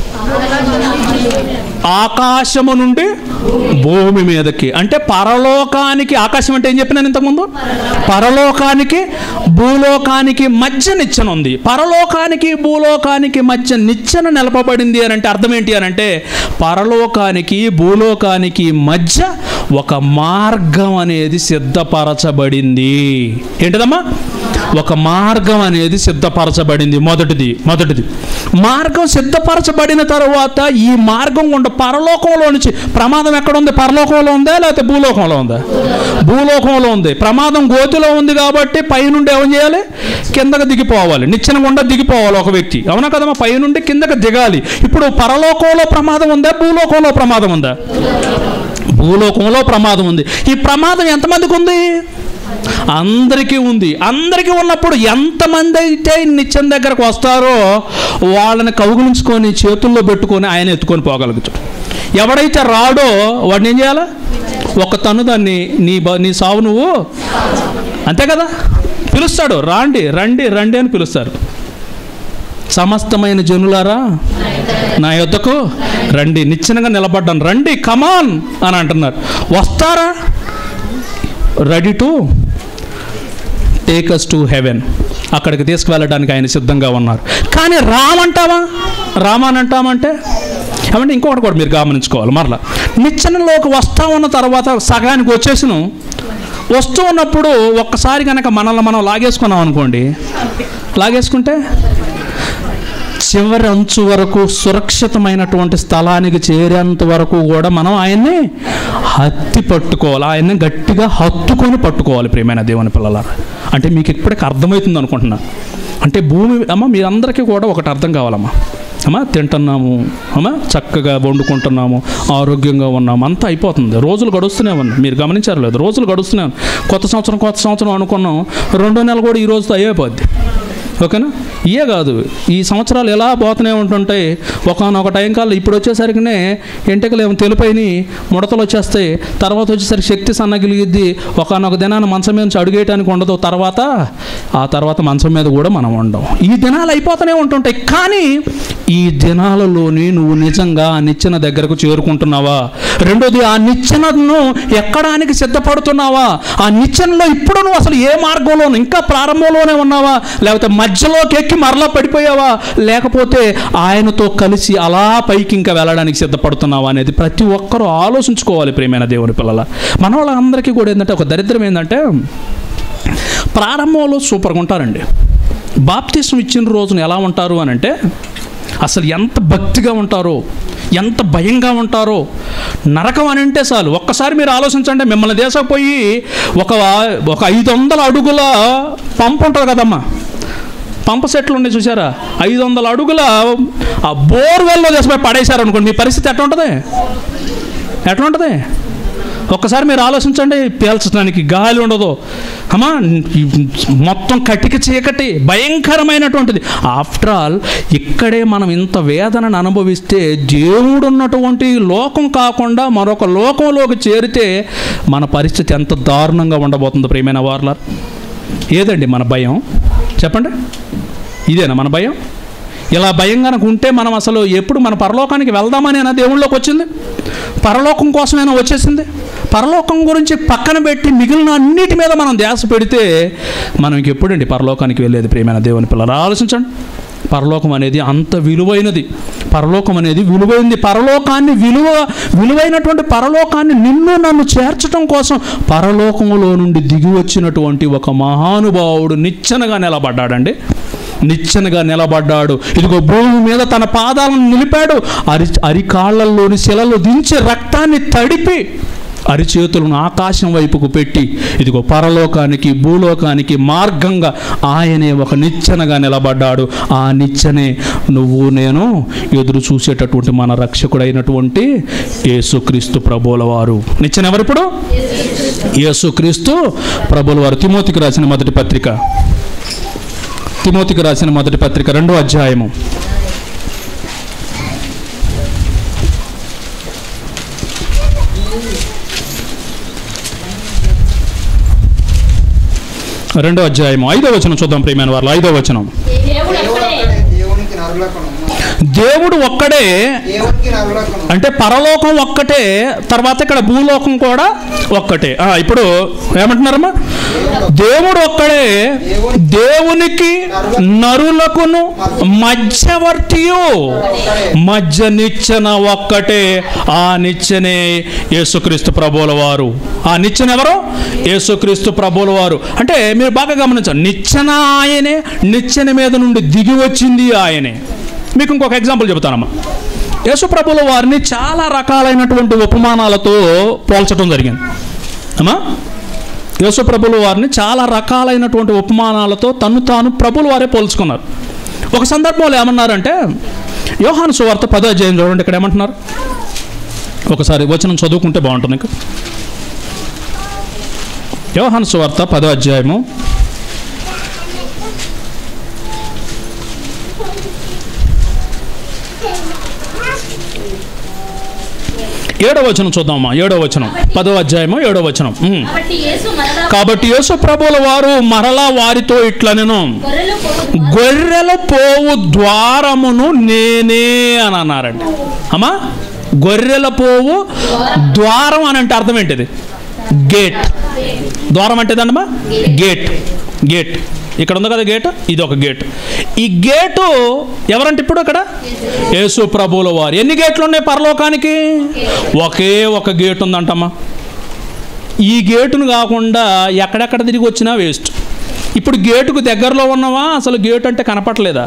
ఆకాశము నుండి భూమి మీదకి అంటే పరలోకానికి ఆకాశం అంటే ఏం చెప్పినాను ఇంతకుముందు పరలోకానికి భూలోకానికి మధ్య నిచ్చెన ఉంది పరలోకానికి భూలోకానికి మధ్య నిచ్చెన నిలపబడింది అని అంటే అర్థం ఏంటి అని అంటే పరలోకానికి భూలోకానికి మధ్య ఒక మార్గం అనేది సిద్ధపరచబడింది ఏంటిదమ్మా ఒక మార్గం అనేది సిద్ధపరచబడింది మొదటిది మొదటిది మార్గం సిద్ధపరచబడిన తరువాత ఈ మార్గం గుండా పరలోకంలో నుంచి ప్రమాదం ఎక్కడ ఉంది పరలోకంలో ఉందా లేకపోతే భూలోకంలో ఉందా భూలోకంలో ఉంది ప్రమాదం గోతిలో ఉంది కాబట్టి పైనుండి ఏం చేయాలి కిందకు దిగిపోవాలి నిచ్చెన గుండా దిగిపోవాలి ఒక వ్యక్తి అవునా కదమ్మా పైనుండి కిందకు దిగాలి ఇప్పుడు పరలోకంలో ప్రమాదం ఉందా భూలోకంలో ప్రమాదం ఉందా భూలోకంలో ప్రమాదం ఉంది ఈ ప్రమాదం ఎంతమందికి ఉంది అందరికీ ఉంది అందరికీ ఉన్నప్పుడు ఎంతమంది అయితే నిత్యం దగ్గరకు వస్తారో వాళ్ళని కౌగులించుకొని చేతుల్లో పెట్టుకొని ఆయన ఎత్తుకొని పోగలుగుతాడు ఎవడైతే రాడో వాడిని ఏం చేయాలా ఒక తను దాన్ని నీ బ నీ సావు నువ్వు అంతే కదా పిలుస్తాడు రాండి రండి రండి అని పిలుస్తారు సమస్తమైన జనులారా నా యొద్దకు రండి నిచ్చెనగా నిలబడ్డాను రండి కమాన్ అని అంటున్నారు వస్తారా ready to take us to heaven అక్కడికి తీసుకువెళ్ళడానికి ఆయన సిద్ధంగా ఉన్నారు కానీ రామంటావా రామానంటామంటే ఏమంటే ఇంకొకటి కూడా మీరు గమనించుకోవాలి మరలా నిచ్చెనలోకి వస్తా ఉన్న తర్వాత సగానికి వచ్చేసిను వస్తూ ఉన్నప్పుడు ఒక్కసారి కనుక మనల్ని మనం లాగేసుకున్నాం అనుకోండి లాగేసుకుంటే చివరి అంచు వరకు సురక్షితమైనటువంటి స్థలానికి చేరేంత వరకు కూడా మనం ఆయన్ని హత్తి పట్టుకోవాలి ఆయన్ని గట్టిగా హత్తుకొని పట్టుకోవాలి ప్రియమైన దేవుని పిల్లలారా అంటే మీకు ఇప్పటికి అర్థమవుతుంది అనుకుంటున్నా అంటే భూమి అమ్మ మీరందరికీ కూడా ఒకటి అర్థం కావాలమ్మా అమ్మా తింటున్నాము అమ్మా చక్కగా వండుకుంటున్నాము ఆరోగ్యంగా ఉన్నాము అంతా అయిపోతుంది రోజులు గడుస్తూనే ఉన్నాయి మీరు గమనించారు లేదు రోజులు గడుస్తూనే ఉన్నాయి కొత్త సంవత్సరం కొత్త సంవత్సరం అనుకున్నాం రెండో నెల కూడా ఈ రోజుతో అయిపోద్ది ఓకేనా ఇయే కాదు ఈ సంవత్సరాలు ఎలా పోతూనే ఉంటుంటాయి ఒకనొక టైం కాలం ఇప్పుడు వచ్చేసరికినే ఎంటకలు ఏమో తెలిపోయి ముడతలు వచ్చేస్తాయి తర్వాత వచ్చేసరికి శక్తి సన్నగిలిగిద్ది ఒకనొక దినాన్ని మంచం మీద నుంచి అడుగేయటానికి ఉండదు తర్వాత ఆ తర్వాత మంచం మీద కూడా మనం ఉండం ఈ దినాలు అయిపోతూనే ఉంటుంటాయి కానీ ఈ దినాలలోని నువ్వు నిజంగా ఆ నిచ్చెన దగ్గరకు చేరుకుంటున్నావా రెండోది ఆ నిచ్చెనను ఎక్కడానికి సిద్ధపడుతున్నావా ఆ నిచ్చెనలో ఇప్పుడు నువ్వు అసలు ఏ మార్గంలో ఇంకా ప్రారంభంలోనే ఉన్నావా లేకపోతే మధ్యలోకి ఎక్కి మరలా పడిపోయావా లేకపోతే ఆయనతో కలిసి అలా పైకి ఇంకా వెళ్ళడానికి సిద్ధపడుతున్నావా అనేది ప్రతి ఒక్కరూ ఆలోచించుకోవాలి ప్రియమైన దేవుని పిల్లల మన వాళ్ళందరికీ కూడా ఏంటంటే ఒక దరిద్రం ఏంటంటే ప్రారంభంలో సూపర్గా ఉంటారండి బాప్తిసం ఇచ్చిన రోజున ఎలా ఉంటారు అని అంటే అసలు ఎంత భక్తిగా ఉంటారో ఎంత భయంగా ఉంటారో నరకం అని అంటే చాలు ఒక్కసారి మీరు ఆలోచించండి మిమ్మల్ని దేశపోయి ఒక ఒక ఐదు వందల అడుగుల పంప్ ఉంటుంది కదమ్మా పంప సెట్లు ఉన్నాయి చూసారా ఐదు వందల అడుగుల ఆ బోర్వెల్లో దేశపోయి పడేశారు అనుకోండి మీ పరిస్థితి ఎట్లా ఉంటుంది ఎట్లా ఉంటుంది ఒక్కసారి మీరు ఆలోచించండి పీల్చడానికి గాలి ఉండదు అమ్మా మొత్తం కటిక చీకటి భయంకరమైనటువంటిది ఆఫ్టర్ ఆల్ ఇక్కడే మనం ఇంత వేదనను అనుభవిస్తే దేవుడు ఉన్నటువంటి లోకం కాకుండా మరొక లోకంలోకి చేరితే మన పరిస్థితి ఎంత దారుణంగా ఉండబోతుందో ప్రియమైన వార్ల ఏదండి మన భయం చెప్పండి ఇదేనా మన భయం ఇలా భయం కనుక ఉంటే మనం అసలు ఎప్పుడు మన పరలోకానికి వెళ్దామనేనా దేవుళ్ళలోకి వచ్చింది పరలోకం కోసమైనా వచ్చేసింది పరలోకం గురించి పక్కన పెట్టి మిగిలిన అన్నిటి మీద మనం ధ్యాస పెడితే మనం ఎప్పుడండి పరలోకానికి వెళ్ళేది ప్రియమైన దేవుని పిల్లలు ఆలోచించండి పరలోకం అనేది అంత విలువైనది పరలోకం అనేది విలువైంది పరలోకాన్ని విలువ విలువైనటువంటి పరలోకాన్ని నిన్ను నన్ను చేర్చడం కోసం పరలోకంలో నుండి దిగి వచ్చినటువంటి ఒక మహానుభావుడు నిచ్చెనగా నిలబడ్డాడండి నిచ్చెనగా నిలబడ్డాడు ఇదిగో భూమి మీద తన పాదాలను నిలిపాడు అరి అరికాళ్లలోని శిలలు దించి రక్తాన్ని తడిపి అరిచేతులను ఆకాశం వైపుకు పెట్టి ఇదిగో పరలోకానికి భూలోకానికి మార్గంగా ఆయనే ఒక నిచ్చెనగా నిలబడ్డాడు ఆ నిచ్చెనే నువ్వు నేను ఎదురు చూసేటటువంటి మన రక్షకుడైనటువంటి యేసుక్రీస్తు ప్రభువుల వారు నిచ్చెన ఎవరిప్పుడు యేసుక్రీస్తు ప్రభుల వారు తిమోతికి రాసిన మొదటి పత్రిక తిమోతికి రాసిన మొదటి పత్రిక రెండో అధ్యాయము రెండో అధ్యాయము ఐదో వచనం చూద్దాం ప్రియమైన వారు ఐదో వచనం దేవుడు ఒక్కడే దేవునికి నరులకును దేవుడు ఒక్కడే దేవునికి నరులకును అంటే పరలోకం ఒక్కటే తర్వాత ఇక్కడ భూలోకం కూడా ఒక్కటే ఆ, ఇప్పుడు ఏమంటున్నారమ్మా దేవుడు ఒక్కడే దేవునికి నరులకును మధ్యవర్తియు మధ్య నిచ్చెన ఒక్కటే ఆ నిచ్చెనే యేసుక్రీస్తు ప్రభువుల వారు ఆ నిచ్చెన ఎవరు యేసుక్రీస్తు ప్రభువుల వారు అంటే మీరు బాగా గమనించండి నిచ్చెన ఆయనే నిచ్చెన మీద నుండి దిగి వచ్చింది ఆయనే మీకు ఇంకొక ఎగ్జాంపుల్ చెబుతానమ్మా యేసుప్రభుల వారిని చాలా రకాలైనటువంటి ఉపమానాలతో పోల్చడం జరిగింది అమ్మా యేసుప్రభుల వారిని చాలా రకాలైనటువంటి ఉపమానాలతో తను తాను ప్రభుల వారే పోల్చుకున్నారు ఒక సందర్భంలో ఏమన్నారంటే యోహాను సువార్త పదో అధ్యాయం చూడండి ఇక్కడ ఏమంటున్నారు ఒకసారి వచనం చదువుకుంటే బాగుంటుంది ఇంకా యోహాను సువార్త పదో అధ్యాయము ఏడో వచనం చూద్దామా ఏడో వచనం పదో అధ్యాయము ఏడో వచనం ఉమ్. కాబట్టి యేసు మరలా కాబట్టి యేసు ప్రభుల వారు మరలా వారితో ఇట్లనెను గొర్రెలు పోవు గొర్రెల పోవు ద్వారమును నేనే అని అన్నారండి అమ్మా గొర్రెల పోవు ద్వారం అని అంటే అర్థం ఏంటిది గేట్ ద్వారం అంటే ఏంటమ్మా గేట్ గేట్ ఇక్కడ ఉంది కదా గేట్ ఇది ఒక గేట్ ఈ గేటు ఎవరంటే ఇప్పుడు అక్కడ యేసు ప్రభువుల వారు ఎన్ని గేట్లు ఉన్నాయి పరలోకానికి ఒకే ఒక గేట్ ఉందంటమ్మా ఈ గేటును కాకుండా ఎక్కడెక్కడ తిరిగి వచ్చినా వేస్ట్ ఇప్పుడు గేటుకు దగ్గరలో ఉన్నావా అసలు గేటు అంటే కనపట్లేదా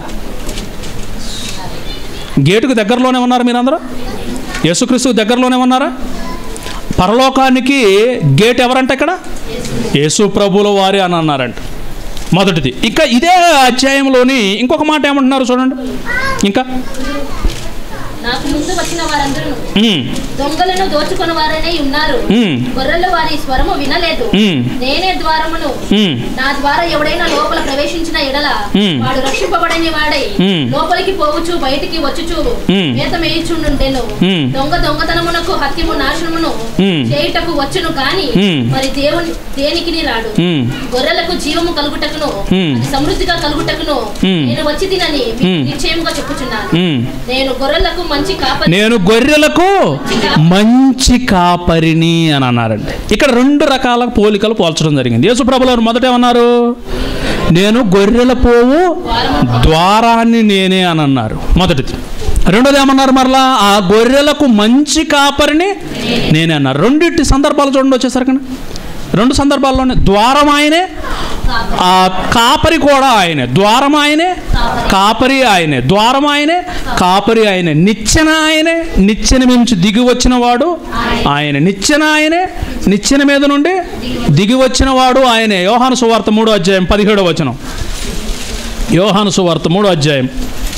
గేటుకు దగ్గరలోనే ఉన్నారు మీరందరూ యేసుక్రీస్తు దగ్గరలోనే ఉన్నారా పరలోకానికి గేట్ ఎవరంటే ఇక్కడ యేసు ప్రభుల వారి అని అన్నారంట మొదటిది ఇంకా ఇదే అధ్యాయంలోని ఇంకొక మాట ఏమంటున్నారు చూడండి ఇంకా నాకు ముందు వచ్చిన వారందరూ ఉమ్, దొంగలను దోచుకున్న వారనే ఉన్నారు ఉమ్, గొర్రెలు వారి స్వరము వినలేదు ఉమ్, నేనే ద్వారమును ఉమ్, నా ద్వారా ఎవడైనా లోపల ప్రవేశించిన ఎడల మ్మ్. వాడు రక్షింపబడని వాడై మ్మ్. లోపలికి పోవచ్చు బయటికి వచ్చుచు మ్మ్. మేత మేయిచుండుండెను మ్మ్. దొంగ దొంగతనమునకు హత్యము నాశనమును మ్మ్. చేయుటకు వచ్చును గాని మ్మ్. మరి దేవుని దేనికి రాడు ఉమ్, గొర్రెలకు జీవము కలుగుటకును మ్మ్. అది సమృద్ధిగా కలుగుటకును మ్మ్. నేను వచ్చి తినని మీకు మ్మ్. నిశ్చయముగా చెప్పుచున్నాను ఉమ్. నేను గొర్రెలకు మంచి కాపరి నేను గొర్రెలకు మంచి కాపరిని అని అన్నారండి ఇక్కడ రెండు రకాల పోలికలు పోల్చడం జరిగింది యేసుప్రభులు వారు మొదట ఏమన్నారు నేను గొర్రెల పోవు ద్వారాన్ని నేనే అని అన్నారు మొదటిది రెండోది ఏమన్నారు మరలా ఆ గొర్రెలకు మంచి కాపరిని నేనే అన్నారు రెండింటి సందర్భాలు చూడండి వచ్చేసరికి రెండు సందర్భాల్లోనే ద్వారం ఆయనే ఆ కాపరి కూడా ఆయనే ద్వారం ఆయనే కాపరి ఆయనే ద్వారం ఆయనే కాపరి ఆయనే నిచ్చెన ఆయనే నిచ్చెన నుంచి దిగి వచ్చిన వాడు ఆయన నిచ్చెన ఆయనే నిచ్చెన మీద నుండి దిగి వచ్చిన వాడు ఆయనే యోహాను సువార్త మూడో అధ్యాయం పదిహేడో వచనం యోహాను సువార్త మూడో అధ్యాయం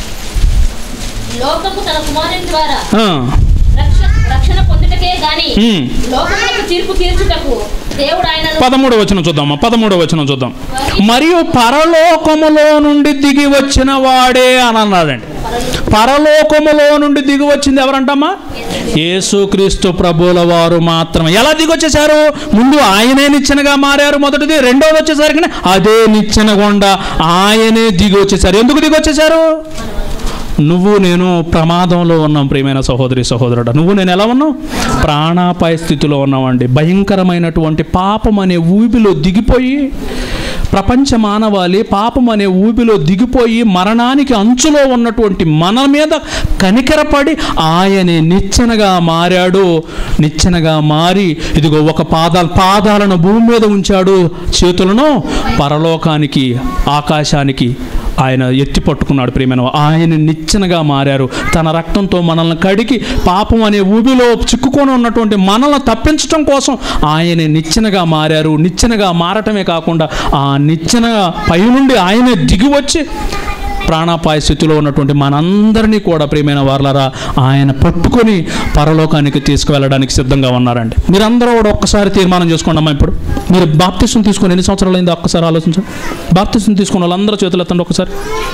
లోకము తన కుమారుని ద్వారా ఆ, రక్ష రక్షణ పొందుటకే గాని ఉమ్. లోకములకు తీర్పు తీర్చుటకు దేవుడు ఆయనను పదమూడో వచనం చూద్దాం పదమూడో వచనం చూద్దాం మరియు పరలోకములో నుండి దిగి వచ్చిన వాడే అని అన్నాడండి పరలోకములో నుండి దిగి వచ్చింది ఎవరంటమ్మా యేసుక్రీస్తు ప్రభువుల వారు మాత్రమే ఎలా దిగి వచ్చేసారు ముందు ఆయనే నిచ్చెనగా మారారు మొదటిది రెండోది వచ్చేసరికి అదే నిచ్చెన గుండా ఆయనే దిగి వచ్చేసారు ఎందుకు దిగి వచ్చేసారు నువ్వు నేను ప్రమాదంలో ఉన్నాం ప్రియమైన సహోదరి సహోదరుడు నువ్వు నేను ఎలా ఉన్నావు ప్రాణాపాయ స్థితిలో ఉన్నామండి భయంకరమైనటువంటి పాపం అనే ఊబిలో దిగిపోయి ప్రపంచ మానవాళి పాపం అనే ఊబిలో దిగిపోయి మరణానికి అంచులో ఉన్నటువంటి మన మీద కనికరపడి ఆయనే నిచ్చెనగా మారాడు నిచ్చెనగా మారి ఇదిగో ఒక పాదాల పాదాలను భూమి మీద ఉంచాడు చేతులను పరలోకానికి ఆకాశానికి ఆయన ఎత్తి పట్టుకున్నాడు ప్రియమైన వా- ఆయన నిచ్చెనగా మారారు తన రక్తంతో మనల్ని కడిగి పాపం అనే ఊబిలో చిక్కుకొని ఉన్నటువంటి మనల్ని తప్పించడం కోసం ఆయన నిచ్చెనగా మారారు నిచ్చెనగా మారటమే కాకుండా ఆ నిచ్చెన పైనుండి ఆయనే దిగి వచ్చి ప్రాణాపాయ స్థితిలో ఉన్నటువంటి మనందరినీ కూడా ప్రియమైన వార్లరా ఆయన పట్టుకొని పరలోకానికి తీసుకువెళ్ళడానికి సిద్ధంగా ఉన్నారండి మీరందరూ కూడా ఒక్కసారి తీర్మానం చేసుకోండి అమ్మా ఇప్పుడు మీరు బాప్తిసం తీసుకొని ఎన్ని సంవత్సరాలు అయిందో ఒక్కసారి ఆలోచించండి బాప్తిసం తీసుకున్న వాళ్ళందరూ చేతులు ఎత్తండి ఒకసారి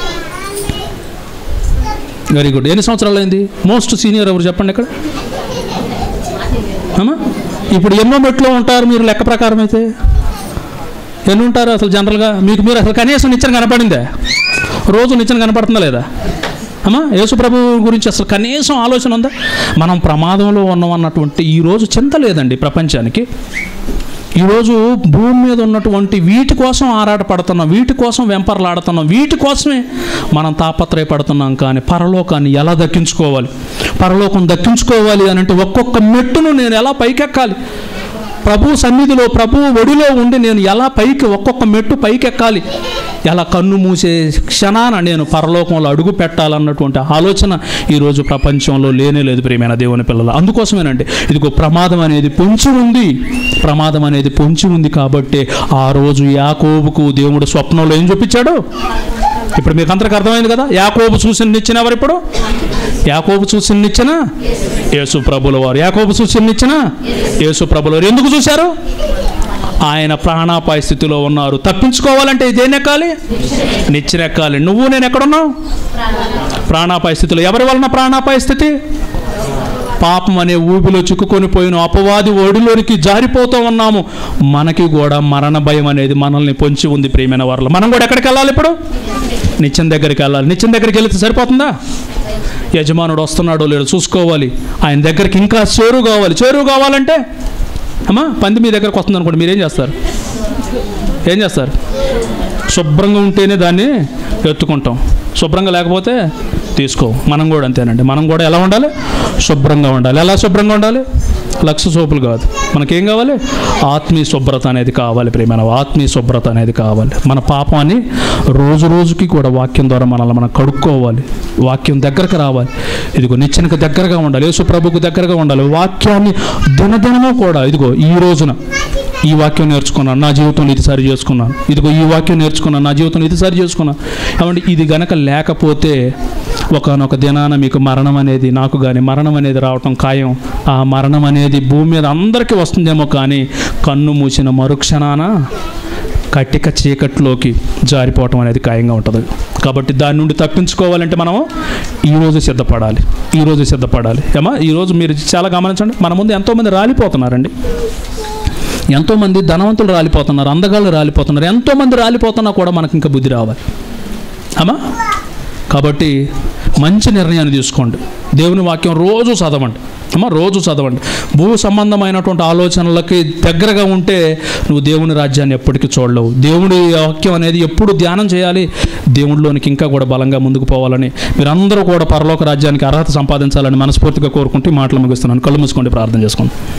వెరీ గుడ్ ఎన్ని సంవత్సరాలు అయింది మోస్ట్ సీనియర్ ఎవరు చెప్పండి ఇక్కడ అమ్మా ఇప్పుడు ఎన్నో మెట్లో ఉంటారు మీరు లెక్క ప్రకారం అయితే ఎన్ని ఉంటారు అసలు జనరల్గా మీకు మీరు అసలు కనీసం నిచ్చెన కనపడిందే రోజు నిచ్చెన కనపడుతుందా లేదా అమ్మా యేసుప్రభు గురించి అసలు కనీసం ఆలోచన ఉందా మనం ప్రమాదంలో ఉన్నాం అన్నటువంటి ఈరోజు చింత లేదండి ప్రపంచానికి ఈరోజు భూమి మీద ఉన్నటువంటి వీటి కోసం ఆరాటపడుతున్నాం వీటి కోసం వెంపర్లాడుతున్నాం వీటి కోసమే మనం తాపత్రయపడుతున్నాం కానీ పరలోకాన్ని ఎలా దక్కించుకోవాలి పరలోకం దక్కించుకోవాలి అని అంటే ఒక్కొక్క మెట్టును నేను ఎలా పైకెక్కాలి ప్రభు సన్నిధిలో ప్రభు ఒడిలో ఉండి నేను ఎలా పైకి ఒక్కొక్క మెట్టు పైకెక్కాలి ఎలా కన్ను మూసే క్షణాన నేను పరలోకంలో అడుగు పెట్టాలన్నటువంటి ఆలోచన ఈరోజు ప్రపంచంలో లేనే లేదు ప్రియమైన దేవుని పిల్లలు అందుకోసమేనండి ఇదిగో ప్రమాదం అనేది పొంచి ఉంది ప్రమాదం అనేది పొంచి ఉంది కాబట్టి ఆ రోజు యాకోబుకు దేవుడు స్వప్నంలో ఏం చూపించాడు ఇప్పుడు మీకు అందరికి అర్థమైంది కదా యాకోబు చూసిన నిచ్చిన ఎవరు ఇప్పుడు యాకోబు చూసిన నిచ్చిన యేసు ప్రభుల వారు యాకోబు చూసిన నిచ్చిన యేసు ప్రభుల వారు ఎందుకు చూశారు ఆయన ప్రాణాపాయ స్థితిలో ఉన్నారు తప్పించుకోవాలంటే దేని ఎక్కాలి నిచ్చెన ఎక్కాలి నువ్వు నేను ఎక్కడున్నావు ప్రాణాపాయ స్థితిలో ఎవరి వలన ప్రాణాపాయ స్థితి పాపం అనే ఊబిలో చిక్కుకొని పోయిన అపవాది ఒడిలోనికి జారిపోతూ ఉన్నాము మనకి కూడా మరణ భయం అనేది మనల్ని పొంచి ఉంది ప్రియమైన వారిలో మనం కూడా ఎక్కడికి వెళ్ళాలి ఇప్పుడు నిత్యం దగ్గరికి వెళ్ళాలి నిత్యం దగ్గరికి వెళితే సరిపోతుందా యజమానుడు వస్తున్నాడో లేదో చూసుకోవాలి ఆయన దగ్గరికి ఇంకా చేరువు కావాలి చేరువు కావాలంటే అమ్మా పంది మీ దగ్గరకు వస్తుంది అనుకోండి మీరేం చేస్తారు ఏం చేస్తారు శుభ్రంగా ఉంటేనే దాన్ని ఎత్తుకుంటాం శుభ్రంగా లేకపోతే తీసుకో మనం కూడా అంతేనండి మనం కూడా ఎలా ఉండాలి శుభ్రంగా ఉండాలి ఎలా శుభ్రంగా ఉండాలి లక్ష సోపులు కాదు మనకేం కావాలి ఆత్మీయ శుభ్రత అనేది కావాలి ప్రేమైన ఆత్మీయ శుభ్రత అనేది కావాలి మన పాపాన్ని రోజు రోజుకి కూడా వాక్యం ద్వారా మనల్ని మనం కడుక్కోవాలి వాక్యం దగ్గరకు రావాలి ఇదిగో నిచ్చెనకు దగ్గరగా ఉండాలి యేసు ప్రభుకు దగ్గరగా ఉండాలి వాక్యాన్ని దినదినము కూడా ఇదిగో ఈ రోజున ఈ వాక్యం నేర్చుకున్నాను నా జీవితంలో ఇది సరి చేసుకున్నాను ఇదిగో ఈ వాక్యం నేర్చుకున్నాను నా జీవితంలో ఇది సరి చేసుకున్నాను కాబట్టి ఇది గనక లేకపోతే ఒకనొక దినాన మీకు మరణం అనేది నాకు కానీ మరణం అనేది రావటం ఖాయం ఆ మరణం అనేది భూమి మీద అందరికీ వస్తుందేమో కానీ కన్ను మూసిన మరుక్షణాన కట్టిక చీకట్లోకి జారిపోవటం అనేది ఖాయంగా ఉంటుంది కాబట్టి దాని నుండి తప్పించుకోవాలంటే మనము ఈరోజు సిద్ధపడాలి ఈరోజు సిద్ధపడాలి ఏమా ఈరోజు మీరు చాలా గమనించండి మన ముందు ఎంతోమంది రాలిపోతున్నారండి ఎంతోమంది ధనవంతులు రాలిపోతున్నారు అందగాళ్ళు రాలిపోతున్నారు ఎంతోమంది రాలిపోతున్నా కూడా మనకి ఇంకా బుద్ధి రావాలి అమ్మా కాబట్టి మంచి నిర్ణయాన్ని తీసుకోండి దేవుని వాక్యం రోజు చదవండి అమ్మ రోజు చదవండి భూ సంబంధమైనటువంటి ఆలోచనలకి దగ్గరగా ఉంటే నువ్వు దేవుని రాజ్యాన్ని ఎప్పటికీ చూడలేవు దేవుడి వాక్యం అనేది ఎప్పుడు ధ్యానం చేయాలి దేవుడిలోనికి ఇంకా కూడా బలంగా ముందుకు పోవాలని మీరందరూ కూడా పరలోక రాజ్యానికి అర్హత సంపాదించాలని మనస్ఫూర్తిగా కోరుకుంటూ ఈ మాటలు ముగిస్తున్నాను కళ్ళు మూసుకోండి ప్రార్థన చేసుకోండి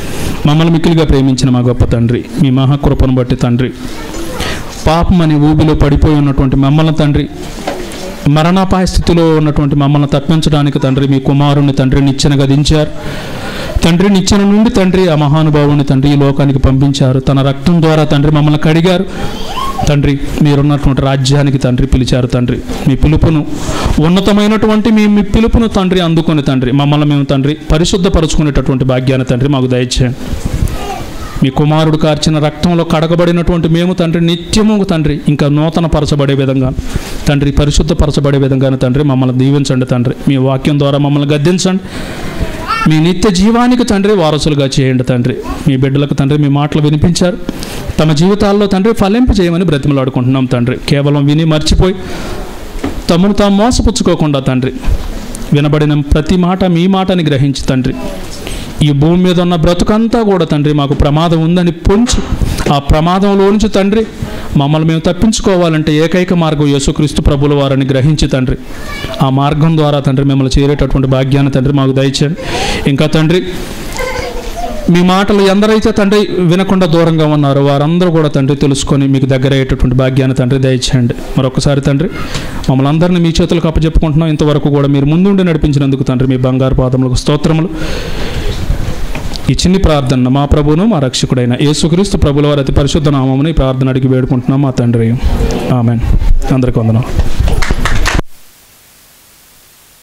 మమ్మల్ని మిక్కిలిగా ప్రేమించిన మా గొప్ప తండ్రి మీ మహాకృపను బట్టి తండ్రి పాపం అనే ఊబిలో పడిపోయి ఉన్నటువంటి మమ్మల్ని తండ్రి మరణాపాయ స్థితిలో ఉన్నటువంటి మమ్మల్ని తప్పించడానికి తండ్రి మీ కుమారుని తండ్రి నిచ్చెన గదించారు తండ్రి నిచ్చెన నుండి తండ్రి ఆ మహానుభావుని తండ్రి ఈ లోకానికి పంపించారు తన రక్తం ద్వారా తండ్రి మమ్మల్ని కడిగారు తండ్రి మీరున్నటువంటి రాజ్యానికి తండ్రి పిలిచారు తండ్రి మీ పిలుపును ఉన్నతమైనటువంటి మీ మీ పిలుపును తండ్రి అందుకొని తండ్రి మమ్మల్ని మేము తండ్రి పరిశుద్ధపరుచుకునేటటువంటి భాగ్యాన్ని తండ్రి మాకు దయచేయండి మీ కుమారుడు కార్చిన రక్తంలో కడగబడినటువంటి మేము తండ్రి నిత్యము తండ్రి ఇంకా నూతన పరచబడే విధంగా తండ్రి పరిశుద్ధపరచబడే విధంగానే తండ్రి మమ్మల్ని దీవించండి తండ్రి మీ వాక్యం ద్వారా మమ్మల్ని గద్దించండి మీ నిత్య జీవానికి తండ్రి వారసులుగా చేయండి తండ్రి మీ బిడ్డలకు తండ్రి మీ మాటలు వినిపించారు తమ జీవితాల్లో తండ్రి ఫలింప చేయమని బ్రతిమలాడుకుంటున్నాం తండ్రి కేవలం విని మర్చిపోయి తమను తాము మోసపుచ్చుకోకుండా తండ్రి వినబడిన ప్రతి మాట మీ మాటని గ్రహించి తండ్రి ఈ భూమి మీద ఉన్న బ్రతుకంతా కూడా తండ్రి మాకు ప్రమాదం ఉందని పొంచి ఆ ప్రమాదంలో నుంచి తండ్రి మమ్మల్ని మేము తప్పించుకోవాలంటే ఏకైక మార్గం యేసుక్రీస్తు ప్రభుల వారిని గ్రహించి తండ్రి ఆ మార్గం ద్వారా తండ్రి మిమ్మల్ని చేరేటటువంటి భాగ్యాన్ని తండ్రి మాకు దయచేయండి ఇంకా తండ్రి మీ మాటలు ఎందరైతే తండ్రి వినకుండా దూరంగా ఉన్నారో వారందరూ కూడా తండ్రి తెలుసుకొని మీకు దగ్గర అయ్యేటటువంటి భాగ్యాన్ని తండ్రి దయచేయండి మరొకసారి తండ్రి మమ్మల్ని అందరినీ మీ చేతులకు అప్పచెప్పుకుంటున్నాం ఇంతవరకు కూడా మీరు ముందుండి నడిపించినందుకు తండ్రి మీ బంగారు పాదములకు స్తోత్రములు ఈ చిన్ని ప్రార్థన మా ప్రభువును మా రక్షకుడైన యేసుక్రీస్తు ప్రభుల వారి అతి పరిశుద్ధ నామముని ఈ ప్రార్థన అడిగి వేడుకుంటున్నాం మా తండ్రి ఆమెన్ అందరికీ వందనాలు